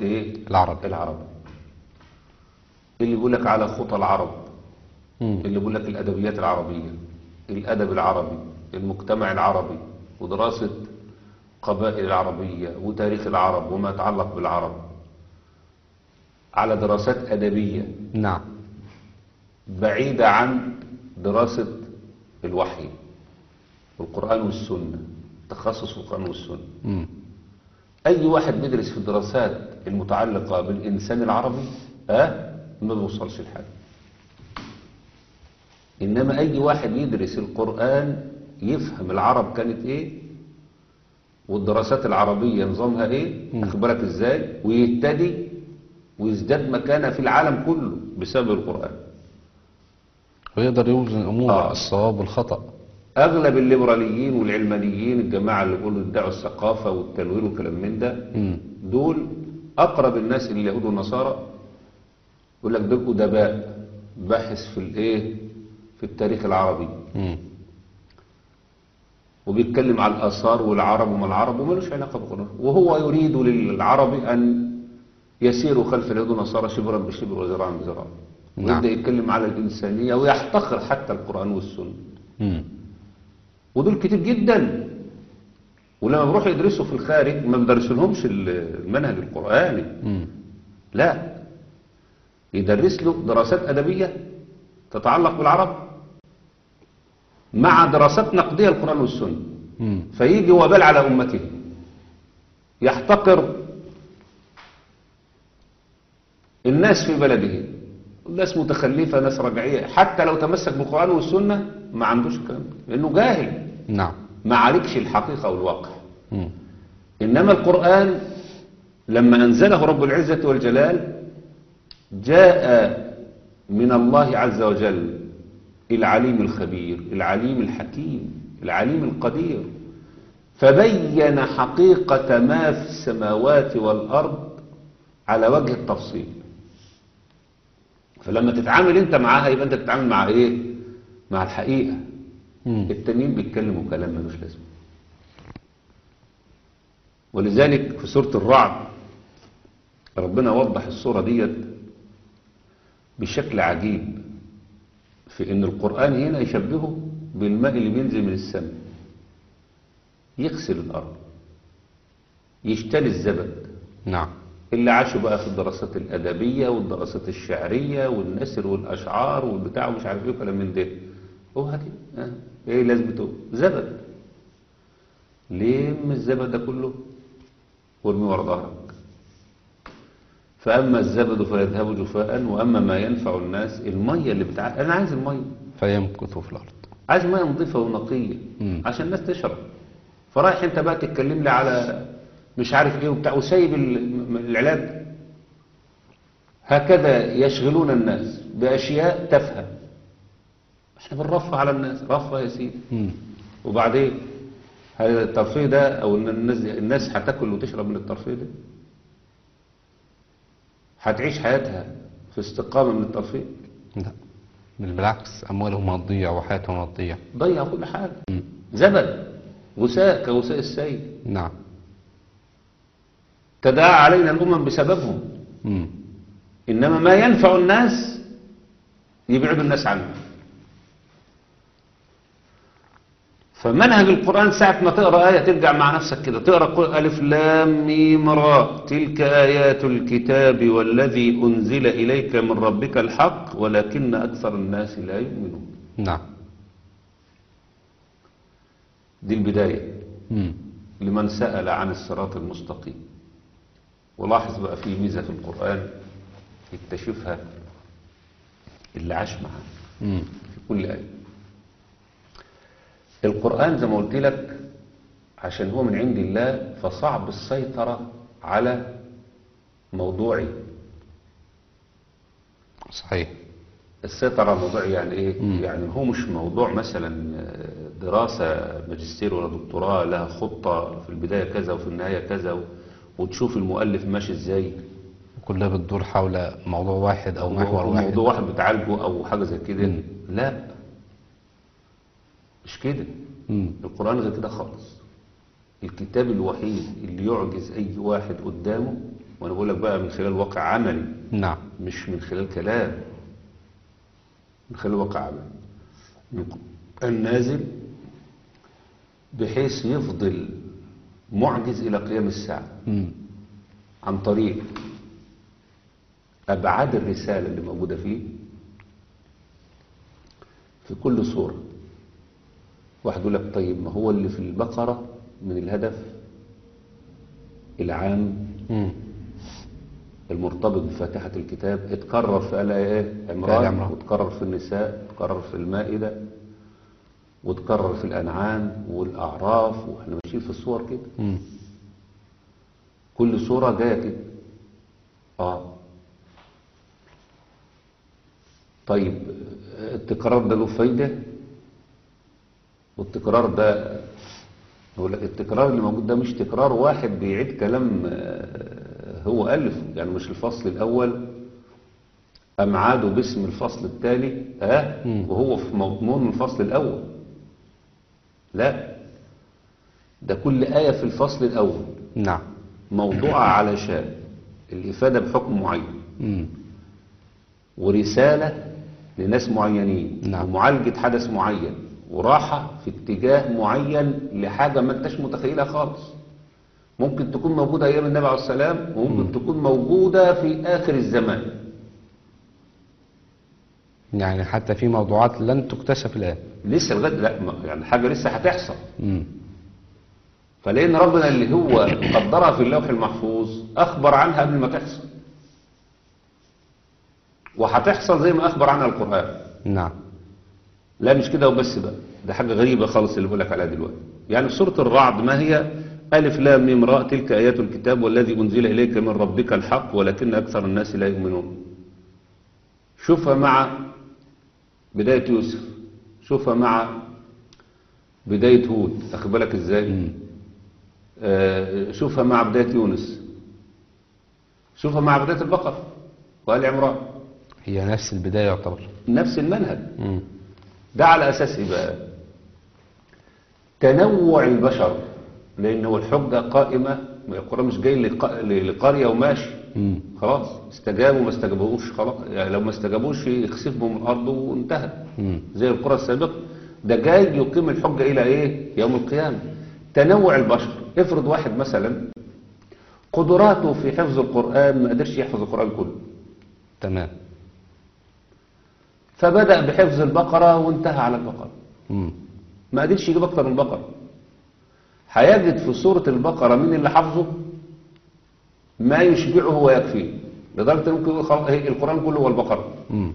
B: العربي.
C: العربي اللي يقول لك على خطى العرب
B: مم.
C: اللي بيقول لك الأدبيات العربية الأدب العربي المجتمع العربي ودراسة قبائل العربية وتاريخ العرب وما يتعلق بالعرب على دراسات أدبية
B: نعم
C: بعيدة عن دراسة الوحي والقرآن والسنة تخصص القرآن والسنة
B: مم.
C: أي واحد بيدرس في الدراسات المتعلقة بالإنسان العربي أه ما بيوصلش لحاجة إنما أي واحد يدرس القرآن يفهم العرب كانت إيه والدراسات العربية نظامها إيه
B: مم.
C: أخبرك إزاي ويهتدي ويزداد مكانة في العالم كله بسبب القرآن
B: ويقدر يوزن الأمور
C: آه.
B: الصواب والخطأ
C: أغلب الليبراليين والعلمانيين الجماعة اللي بيقولوا ادعوا الثقافة والتنوير والكلام من ده
B: مم.
C: دول أقرب الناس لليهود والنصارى يقول لك دول أدباء باحث في الإيه في التاريخ العربي
B: مم.
C: وبيتكلم على الآثار والعرب وما العرب ومالوش علاقة بالقرآن وهو يريد للعرب أن يسيروا خلف اليهود والنصارى شبرا بشبر وذراعا بذراع
B: نعم.
C: ويبدأ يتكلم على الإنسانية ويحتقر حتى القرآن والسنة
B: مم.
C: ودول كتير جدا ولما بيروحوا يدرسوا في الخارج ما بيدرسلهمش المنهج القرآني
B: مم.
C: لا يدرس له دراسات أدبية تتعلق بالعرب مع دراسات نقدية القرآن والسنة
B: مم.
C: فيجي وبال على أمته يحتقر الناس في بلده ناس متخلفة ناس رجعية حتى لو تمسك بالقرآن والسنة ما عندوش الكلام ده لأنه جاهل
B: نعم
C: ما عالجش الحقيقة والواقع
B: مم.
C: إنما القرآن لما أنزله رب العزة والجلال جاء من الله عز وجل العليم الخبير العليم الحكيم العليم القدير فبين حقيقة ما في السماوات والأرض على وجه التفصيل فلما تتعامل انت معاها يبقى انت بتتعامل مع ايه مع الحقيقة
B: مم.
C: التانيين بيتكلموا كلام ملوش لازمه ولذلك في سورة الرعد ربنا وضح الصورة ديت بشكل عجيب في ان القرآن هنا يشبهه بالماء اللي بينزل من السماء يغسل الأرض يشتري الزبد
B: نعم
C: اللي عاشوا بقى في الدراسات الأدبية والدراسات الشعرية والنثر والأشعار والبتاع ومش عارف ايه وكلام من ده هو هكذا اه. ايه لازمته زبد لم الزبد ده كله وارميه ورا ظهرك فأما الزبد فيذهب جفاء وأما ما ينفع الناس المية اللي بتاع أنا عايز المية
B: فيمكث في الأرض
C: عايز مية نظيفة ونقية
B: مم.
C: عشان الناس تشرب فرايح انت بقى تتكلم لي على مش عارف ايه وبتاع وسايب ال- العلاج هكذا يشغلون الناس بأشياء تافهة احنا بنرفه على الناس رفه يا سيدي
B: مم.
C: وبعدين هل الترفيه ده او ان الناس الناس هتاكل وتشرب من الترفيه ده هتعيش حياتها في استقامة من الترفيه
B: لا بل بالعكس أموالهم هتضيع وحياتهم هتضيع
C: ضيع كل حاجة
B: مم.
C: زبد غثاء كغثاء السيل
B: نعم
C: تداعى علينا الأمم بسببهم
B: مم.
C: إنما ما ينفع الناس يبعدوا الناس عنه فمنهج القرآن ساعة ما تقرأ آية ترجع مع نفسك كده تقرأ قل ألف لام ميم را تلك آيات الكتاب والذي أنزل إليك من ربك الحق ولكن أكثر الناس لا يؤمنون
B: نعم
C: دي البداية
B: مم.
C: لمن سأل عن الصراط المستقيم ولاحظ بقى في ميزة في القرآن يكتشفها اللي عاش معاه
B: مم.
C: في كل آية القرآن زي ما قلت لك عشان هو من عند الله فصعب السيطرة على موضوعي
B: صحيح
C: السيطرة على موضوعي يعني ايه؟
B: مم.
C: يعني هو مش موضوع مثلا دراسة ماجستير ولا دكتوراه لها خطة في البداية كذا وفي النهاية كذا و- وتشوف المؤلف ماشي ازاي
B: كلها بتدور حول موضوع واحد أو محور واحد
C: موضوع واحد بتعالجه او حاجة زي كده
B: مم.
C: لا مش كده
B: مم.
C: القرآن غير كده خالص الكتاب الوحيد اللي يعجز أي واحد قدامه وأنا بقول لك بقى من خلال واقع عملي
B: نعم
C: مش من خلال كلام نخلي واقع عمل النازل بحيث يفضل معجز إلى قيام الساعة
B: مم.
C: عن طريق أبعاد الرسالة اللي موجودة فيه في كل صورة واحد يقول لك طيب ما هو اللي في البقرة من الهدف العام
B: مم.
C: المرتبط بفاتحة الكتاب اتكرر في آل إيه؟
B: آل
C: عمران
B: عمران.
C: وتكرر في النساء وتكرر في المائدة وتكرر في الأنعام والأعراف وإحنا ماشيين في الصور كده
B: مم.
C: كل صورة جاية كده اه طيب التكرار ده له فايدة والتكرار ده هو لا، التكرار اللي موجود ده مش تكرار واحد بيعيد كلام آه، هو ألف يعني مش الفصل الأول أم عادوا باسم الفصل التالي ها
B: مم.
C: وهو في مضمون الفصل الأول لا ده كل آية في الفصل الأول
B: نعم
C: موضوعة علشان الإفادة بحكم معين
B: مم.
C: ورسالة لناس معينين
B: نعم.
C: ومعالجة حدث معين وراحة في اتجاه معين لحاجة ما انتش متخيلها خالص ممكن تكون موجودة أيام النبي عليه السلام وممكن تكون موجودة في آخر الزمان
B: يعني حتى في موضوعات لن تكتشف الآن
C: لسه لغاية لا ما- يعني حاجة لسه هتحصل
B: مم.
C: فلأن ربنا اللي هو قدرها في اللوح المحفوظ أخبر عنها قبل ما تحصل وهتحصل زي ما أخبر عنها القرآن
B: نعم
C: لا مش كده وبس بقى ده حاجة غريبة خالص اللي بقول لك عليها دلوقتي يعني في سورة الرعد ما هي ألف لام ميم راء تلك آيات الكتاب والذي أنزل إليك من ربك الحق ولكن أكثر الناس لا يؤمنون شوفها مع بداية يوسف شوفها مع بداية هود أخد بالك إزاي
B: مم.
C: آه، شوفها مع بداية يونس شوفها مع بداية البقرة وآل عمران
B: هي نفس البداية يعتبر
C: نفس المنهج
B: مم.
C: ده على أساس إيه بقى تنوع البشر لأن هو الحجة قائمة القرآن مش جاي لق- لقرية وماشي
B: مم.
C: خلاص استجابوا ما استجابوش خلاص يعني لو ما استجابوش يخسف بهم الأرض وانتهى
B: مم.
C: زي القرى السابقة ده جاي يقيم الحجة إلى إيه يوم القيامة تنوع البشر افرض واحد مثلا قدراته في حفظ القرآن ما قدرش يحفظ القرآن كله
B: تمام
C: فبدأ بحفظ البقرة وانتهى على البقرة
B: مم.
C: ما قدرش يجيب اكتر من البقرة هيجد في سورة البقرة مين اللي حافظه ما يشبعه ويكفيه لدرجة إن ممكن يقول خلاص هي القرآن كله هو البقرة
B: مم.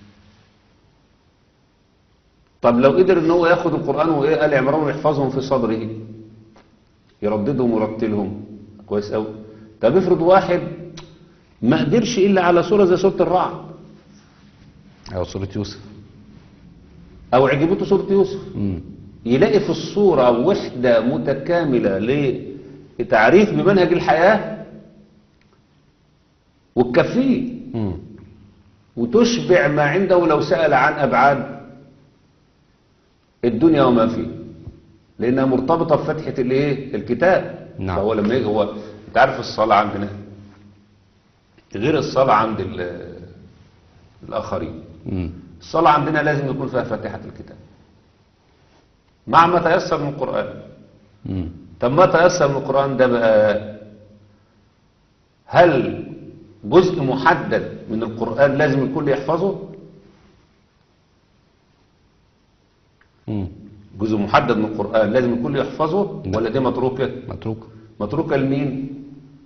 C: طب لو قدر ان هو ياخد القرآن وايه آل عمران ويحفظهم في صدره يرددهم ويرتلهم كويس قوي طب افرض واحد ما قدرش الا على سورة زي سورة الرعد
B: أو سورة يوسف
C: او عجبته سورة يوسف
B: مم.
C: يلاقي في الصورة وحدة متكاملة لتعريف بمنهج الحياة وتكفيه
B: مم.
C: وتشبع ما عنده لو سأل عن أبعاد الدنيا وما فيه لأنها مرتبطة بفتحة الايه الكتاب
B: نعم.
C: فهو لما يجي هو انت عارف الصلاة عندنا غير الصلاة عند ال- الآخرين
B: مم.
C: الصلاة عندنا لازم يكون فيها فاتحة الكتاب مع ما تيسر من القرآن
B: مم.
C: طب ما تيسر من القرآن ده بقى هل جزء محدد من القرآن لازم الكل يحفظه
B: مم.
C: جزء محدد من القرآن لازم الكل يحفظه
B: لا.
C: ولا دي متروكة
B: متروك
C: متروكة لمين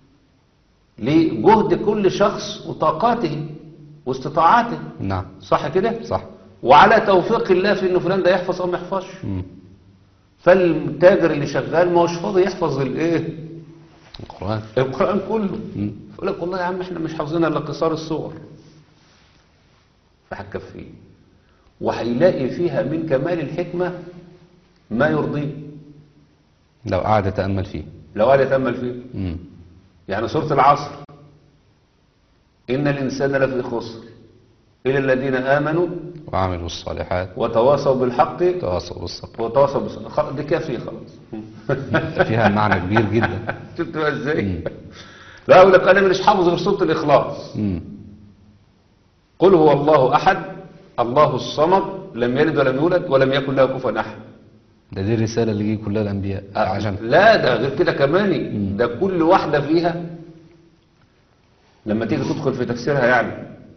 C: لجهد كل شخص وطاقاته واستطاعاته
B: نعم
C: صح كده
B: صح
C: وعلى توفيق الله في انه فلان ده يحفظ او ما يحفظش
B: مم.
C: فالتاجر اللي شغال ما هوش فاضي يحفظ الايه
B: القرآن
C: القرآن كله
B: مم.
C: يقول لك والله يا عم احنا مش حافظين الا قصار الصور فهتكفيه وهيلاقي فيها من كمال الحكمة ما يرضيه
B: لو قعد يتأمل فيه
C: لو قال يتأمل فيه
B: مم.
C: يعني سورة العصر إن الإنسان لفي خسر إلا الذين آمنوا
B: وعملوا الصالحات
C: وتواصوا بالحق
B: تواصوا بالصبر
C: وتواصوا بالصبر خلاص دي كافية خلاص
B: فيها معنى كبير جدا
C: شفت بقى ازاي لا يقول لك انا مش حافظ غير سوره الاخلاص
B: مم.
C: قل هو الله احد الله الصمد لم يلد ولم يولد ولم يكن له كفوا احد
B: ده دي الرسالة اللي جه كلها الأنبياء عشان
C: لا ده غير كده كمان ده كل واحدة فيها لما تيجي تدخل في تفسيرها يعني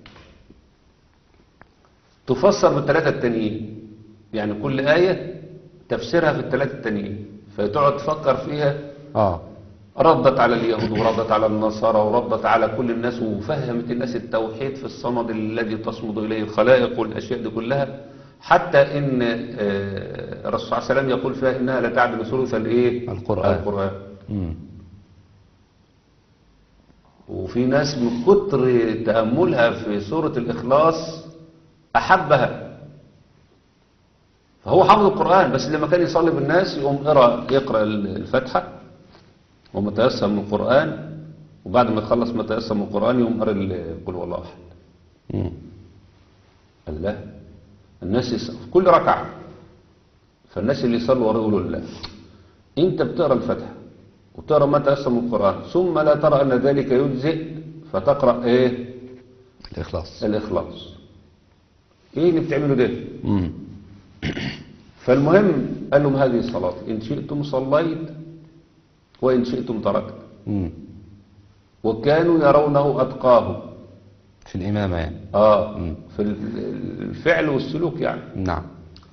C: تفسر بالثلاثة التانيين يعني كل آية تفسيرها في الثلاثة التانيين فتقعد تفكر فيها
B: اه
C: ردت على اليهود وردت على النصارى وردت على كل الناس وفهمت الناس التوحيد في الصمد الذي تصمد إليه الخلائق والأشياء دي كلها حتى إن آه، الرسول صلى الله عليه وسلم يقول فيها إنها لا تعدل ثلث الإيه؟
B: القرآن.
C: القرآن
B: مم.
C: وفي ناس من كتر تأملها في سورة الإخلاص أحبها فهو حافظ القرآن بس لما كان يصلي بالناس يقوم قرأ يقرأ الفاتحة ومتيسر من القرآن وبعد ما يخلص ما تيسر من القرآن يقوم قرأ ال- قل هو الله أحد
B: مم.
C: قال لا الناس يص... في كل ركعة فالناس اللي يصلوا وراه يقولوا لا انت بتقرا الفاتحه وتقرا ما تيسر من القران ثم لا ترى ان ذلك يجزئ فتقرا ايه
B: الإخلاص
C: الاخلاص ايه اللي بتعمله ده
B: مم.
C: فالمهم قال لهم هذه الصلاه ان شئتم صليت وان شئتم تركت
B: مم.
C: وكانوا يرونه اتقاه
B: في الإمامة يعني
C: اه
B: مم.
C: في ال- الفعل والسلوك يعني
B: نعم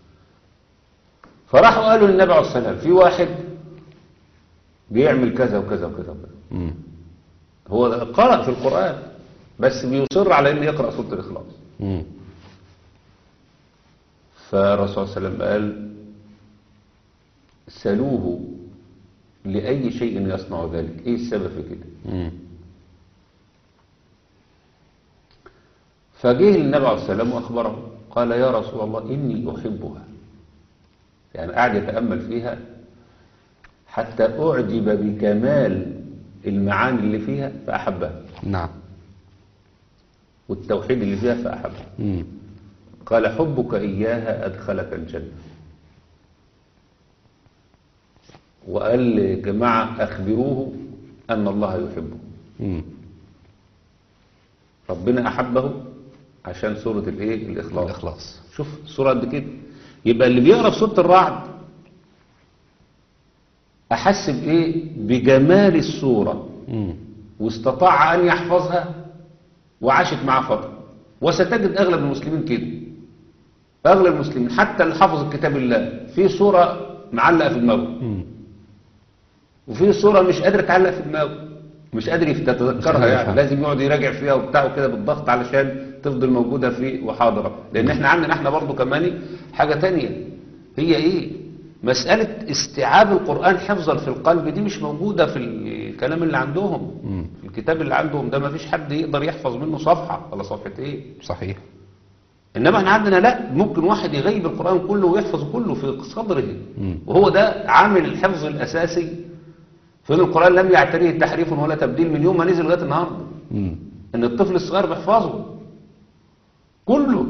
C: فراحوا قالوا للنبي عليه الصلاه والسلام في واحد بيعمل كذا وكذا وكذا وكذا
B: مم.
C: هو قرأ في القرآن بس بيصر على انه يقرأ سورة الإخلاص
B: مم.
C: فالرسول صلى الله عليه وسلم قال سلوه لأي شيء يصنع ذلك ايه السبب في كده
B: مم.
C: فجه النبي عليه الصلاة والسلام وأخبره قال يا رسول الله إني أحبها يعني قاعد يتأمل فيها حتى أعجب بكمال المعاني اللي فيها فأحبها
B: نعم
C: والتوحيد اللي فيها فأحبها
B: مم.
C: قال حبك إياها أدخلك الجنة وقال لجماعة أخبروه أن الله يحبه
B: مم.
C: ربنا أحبه عشان سورة الإيه الإخلاص
B: الإخلاص
C: شوف سورة قد كده يبقى اللي بيقرأ في سورة الرعد أحس بإيه بجمال السورة
B: مم.
C: واستطاع أن يحفظها وعاشت معاه فترة وستجد أغلب المسلمين كده أغلب المسلمين حتى اللي حفظ كتاب الله في سورة معلقة في دماغه
B: مم.
C: وفي سورة مش قادر تعلق في دماغه مش قادر يتذكرها
B: مش قادر
C: يعني
B: يفهم.
C: لازم يقعد يراجع فيها وبتاع وكده بالضغط علشان تفضل موجودة في وحاضرة لأن احنا عندنا احنا برضو كمان حاجة تانية هي ايه مسألة استيعاب القرآن حفظا في القلب دي مش موجودة في الكلام اللي عندهم
B: مم.
C: في الكتاب اللي عندهم ده ما فيش حد يقدر يحفظ منه صفحة ولا صفحتين
B: صحيح
C: انما احنا عندنا لا ممكن واحد يغيب القرآن كله ويحفظ كله في صدره
B: مم.
C: وهو ده عامل الحفظ الأساسي فإن القرآن لم يعتريه تحريف ولا تبديل من يوم ما نزل لغاية النهارده
B: مم.
C: ان الطفل الصغير بيحفظه كله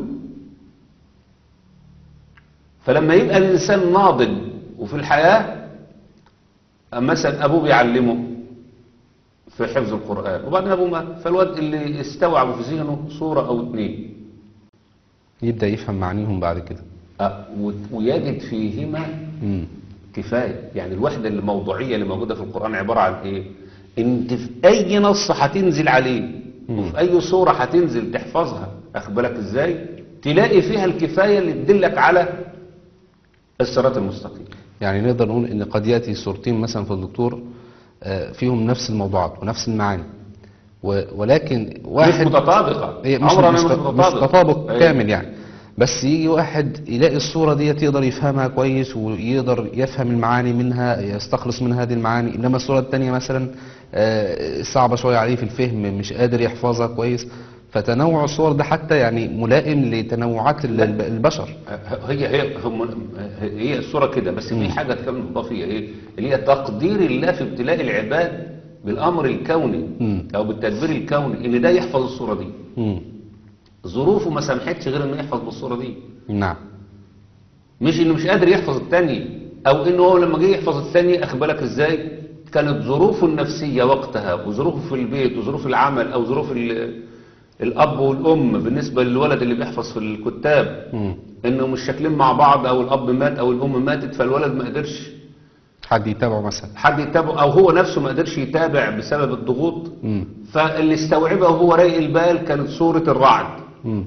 C: فلما يبقى الإنسان ناضج وفي الحياة مثلا أبوه بيعلمه في حفظ القرآن وبعدين أبوه مات فالواد اللي استوعبوا في ذهنه صورة أو اتنين
B: يبدأ يفهم معانيهم بعد كده
C: أه، و- ويجد فيهما
B: مم.
C: كفاية يعني الوحدة الموضوعية اللي موجودة في القرآن عبارة عن ايه انت في اي نص هتنزل عليه وفي اي صورة هتنزل تحفظها اخبرك ازاي تلاقي فيها الكفاية اللي تدلك على الصراط المستقيم
B: يعني نقدر نقول ان قد ياتي صورتين مثلا في الدكتور آه، فيهم نفس الموضوعات ونفس المعاني و- ولكن
C: مش
B: واحد
C: متطابقة
B: هي مش
C: عمرها
B: مش,
C: ما
B: مش تطابق
C: أيوة.
B: كامل يعني بس يجي واحد يلاقي الصورة دي يقدر يفهمها كويس ويقدر يفهم المعاني منها يستخلص من هذه المعاني إنما الصورة التانية مثلا آه، صعبة شوية عليه في الفهم مش قادر يحفظها كويس فتنوع الصور ده حتى يعني ملائم لتنوعات ال- الب- البشر
C: هي هي هم هي الصورة كده بس في حاجة كمان إضافية إيه اللي هي تقدير الله في ابتلاء العباد بالأمر الكوني
B: مم.
C: أو بالتدبير الكوني إن ده يحفظ الصورة دي
B: مم.
C: ظروفه ما سمحتش غير إنه يحفظ بالصورة دي
B: نعم
C: مش إنه مش قادر يحفظ التاني أو إنه هو لما جه يحفظ التاني أخبرك إزاي كانت ظروفه النفسية وقتها وظروفه في البيت وظروف العمل أو ظروف ال- الأب والأم بالنسبة للولد اللي بيحفظ في الكتاب
B: مم.
C: إنهم مش شاكلين مع بعض أو الأب مات أو الأم ماتت فالولد ما قدرش
B: حد يتابعه مثلا
C: حد يتابعه أو هو نفسه ما قدرش يتابع بسبب الضغوط
B: مم.
C: فاللي استوعبها وهو رايق البال كانت سورة الرعد
B: مم.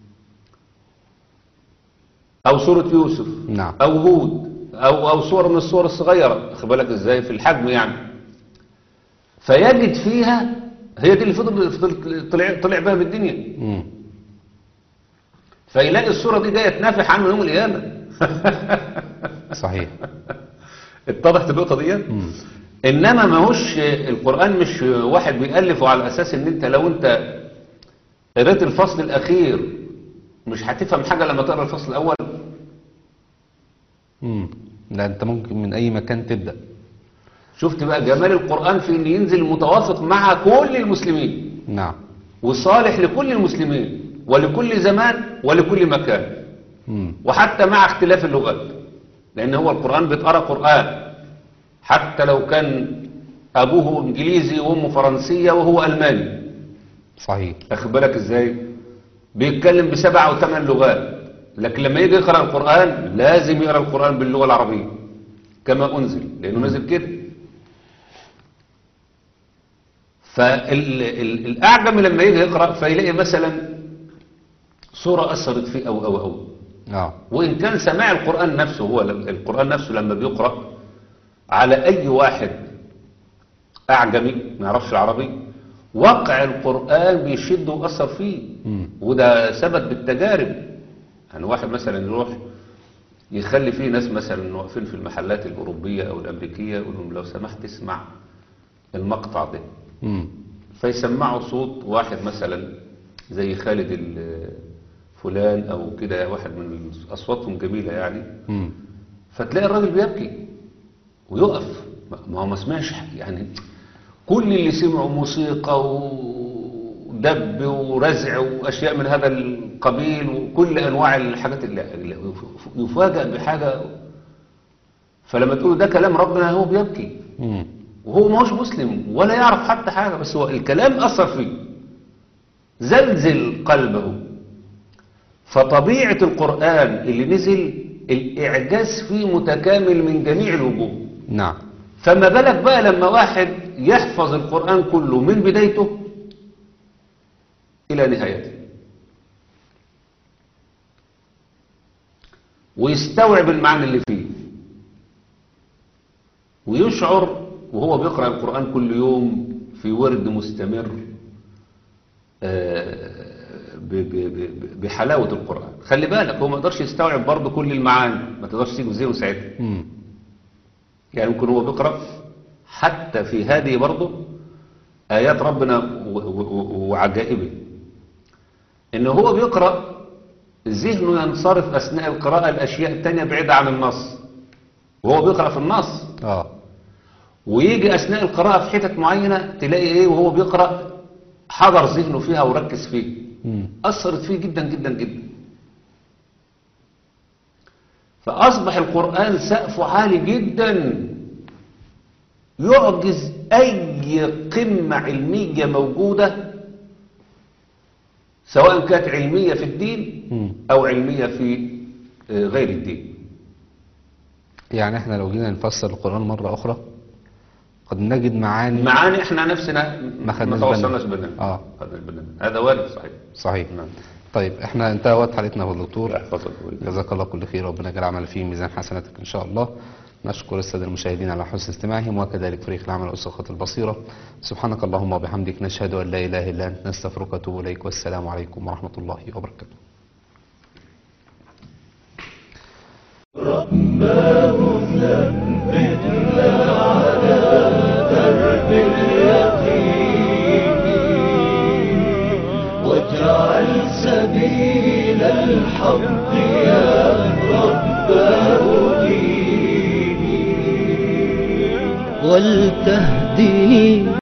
C: أو سورة يوسف
B: نعم
C: أو هود أو أو صور من الصور الصغيرة خد بالك إزاي في الحجم يعني فيجد فيها هي دي اللي فضل فضل طلع طلع بها من الدنيا
B: مم.
C: فيلاقي الصورة دي جاية تنافح عنه يوم القيامة
B: صحيح
C: اتضحت النقطة دي
B: مم.
C: إنما ما هوش القرآن مش واحد بيألفه على أساس إن أنت لو أنت قريت الفصل الأخير مش هتفهم حاجة لما تقرأ الفصل الأول
B: مم. لا انت ممكن من اي مكان تبدأ
C: شفت بقى جمال القرآن في إن ينزل متوافق مع كل المسلمين
B: نعم
C: وصالح لكل المسلمين ولكل زمان ولكل مكان
B: مم.
C: وحتى مع اختلاف اللغات لأن هو القرآن بيتقرأ قرآن حتى لو كان أبوه إنجليزي وأمه فرنسية وهو ألماني
B: صحيح
C: أخد بالك إزاي بيتكلم بسبع أو ثمان لغات لكن لما يجي يقرأ القرآن لازم يقرأ القرآن باللغة العربية كما أنزل لأنه نزل كده فالأعجم لما يجي يقرأ فيلاقي مثلا صورة أثرت فيه أو أو أو
B: اه
C: وإن كان سماع القرآن نفسه هو القرآن نفسه لما بيقرأ على أي واحد أعجمي ما يعرفش العربي وقع القرآن بيشد وأثر فيه
B: مم.
C: وده ثبت بالتجارب يعني واحد مثلا يروح يخلي فيه ناس مثلا واقفين في المحلات الأوروبية أو الأمريكية يقول لهم لو سمحت اسمع المقطع ده
B: مم.
C: فيسمعوا صوت واحد مثلا زي خالد ال- فلان او كده واحد من اصواتهم جميله يعني
B: مم.
C: فتلاقي الراجل بيبكي ويقف ما- ما هو ما سمعش حاجة. يعني كل اللي سمعوا موسيقى ودب ورزع واشياء من هذا القبيل وكل انواع الحاجات اللي اللي يفاجأ بحاجه فلما تقول ده كلام ربنا هو بيبكي
B: مم.
C: وهو ما هوش مسلم ولا يعرف حتى حاجة بس هو الكلام أثر فيه زلزل قلبه فطبيعة القرآن اللي نزل الإعجاز فيه متكامل من جميع الوجوه
B: نعم
C: فما بالك بقى لما واحد يحفظ القرآن كله من بدايته إلى نهايته ويستوعب المعنى اللي فيه ويشعر وهو بيقرأ القرآن كل يوم في ورد مستمر آه، ب- ب- ب- بحلاوة القرآن خلي بالك هو ما يقدرش يستوعب برضه كل المعاني ما تقدرش تيجي زيه ساعتها
B: مم.
C: يعني ممكن هو بيقرأ حتى في هذه برضه آيات ربنا و- و- و- وعجائبه إن هو بيقرأ ذهنه ينصرف أثناء القراءة الأشياء التانية بعيدة عن النص وهو بيقرأ في النص
B: اه
C: ويجي أثناء القراءة في حتت معينة تلاقي إيه وهو بيقرأ حضر ذهنه فيها وركز فيه
B: مم.
C: أثرت فيه جدا جدا جدا فأصبح القرآن سقفه عالي جدا يعجز أي قمة علمية موجودة سواء كانت علمية في الدين
B: مم.
C: أو علمية في آه، غير الدين
B: يعني احنا لو جينا نفسر القرآن مرة أخرى قد نجد معاني
C: معاني احنا نفسنا
B: ما خدناش
C: ما
B: بالنا.
C: توصلناش بالنا
B: آه.
C: خدناش بالنا هذا وارد صحيح
B: صحيح
C: نعم
B: طيب احنا انتهى وقت حلقتنا يا دكتور
C: يحفظك
B: جزاك الله كل خير ربنا يجعل عمل فيه ميزان حسناتك ان شاء الله نشكر الساده المشاهدين على حسن استماعهم وكذلك فريق العمل والسخة البصيرة سبحانك اللهم وبحمدك نشهد ان لا اله الا انت نستغفرك ونتوب اليك والسلام عليكم ورحمة الله وبركاته
A: واجعل سبيل الحق يا رب هديني ولتهدي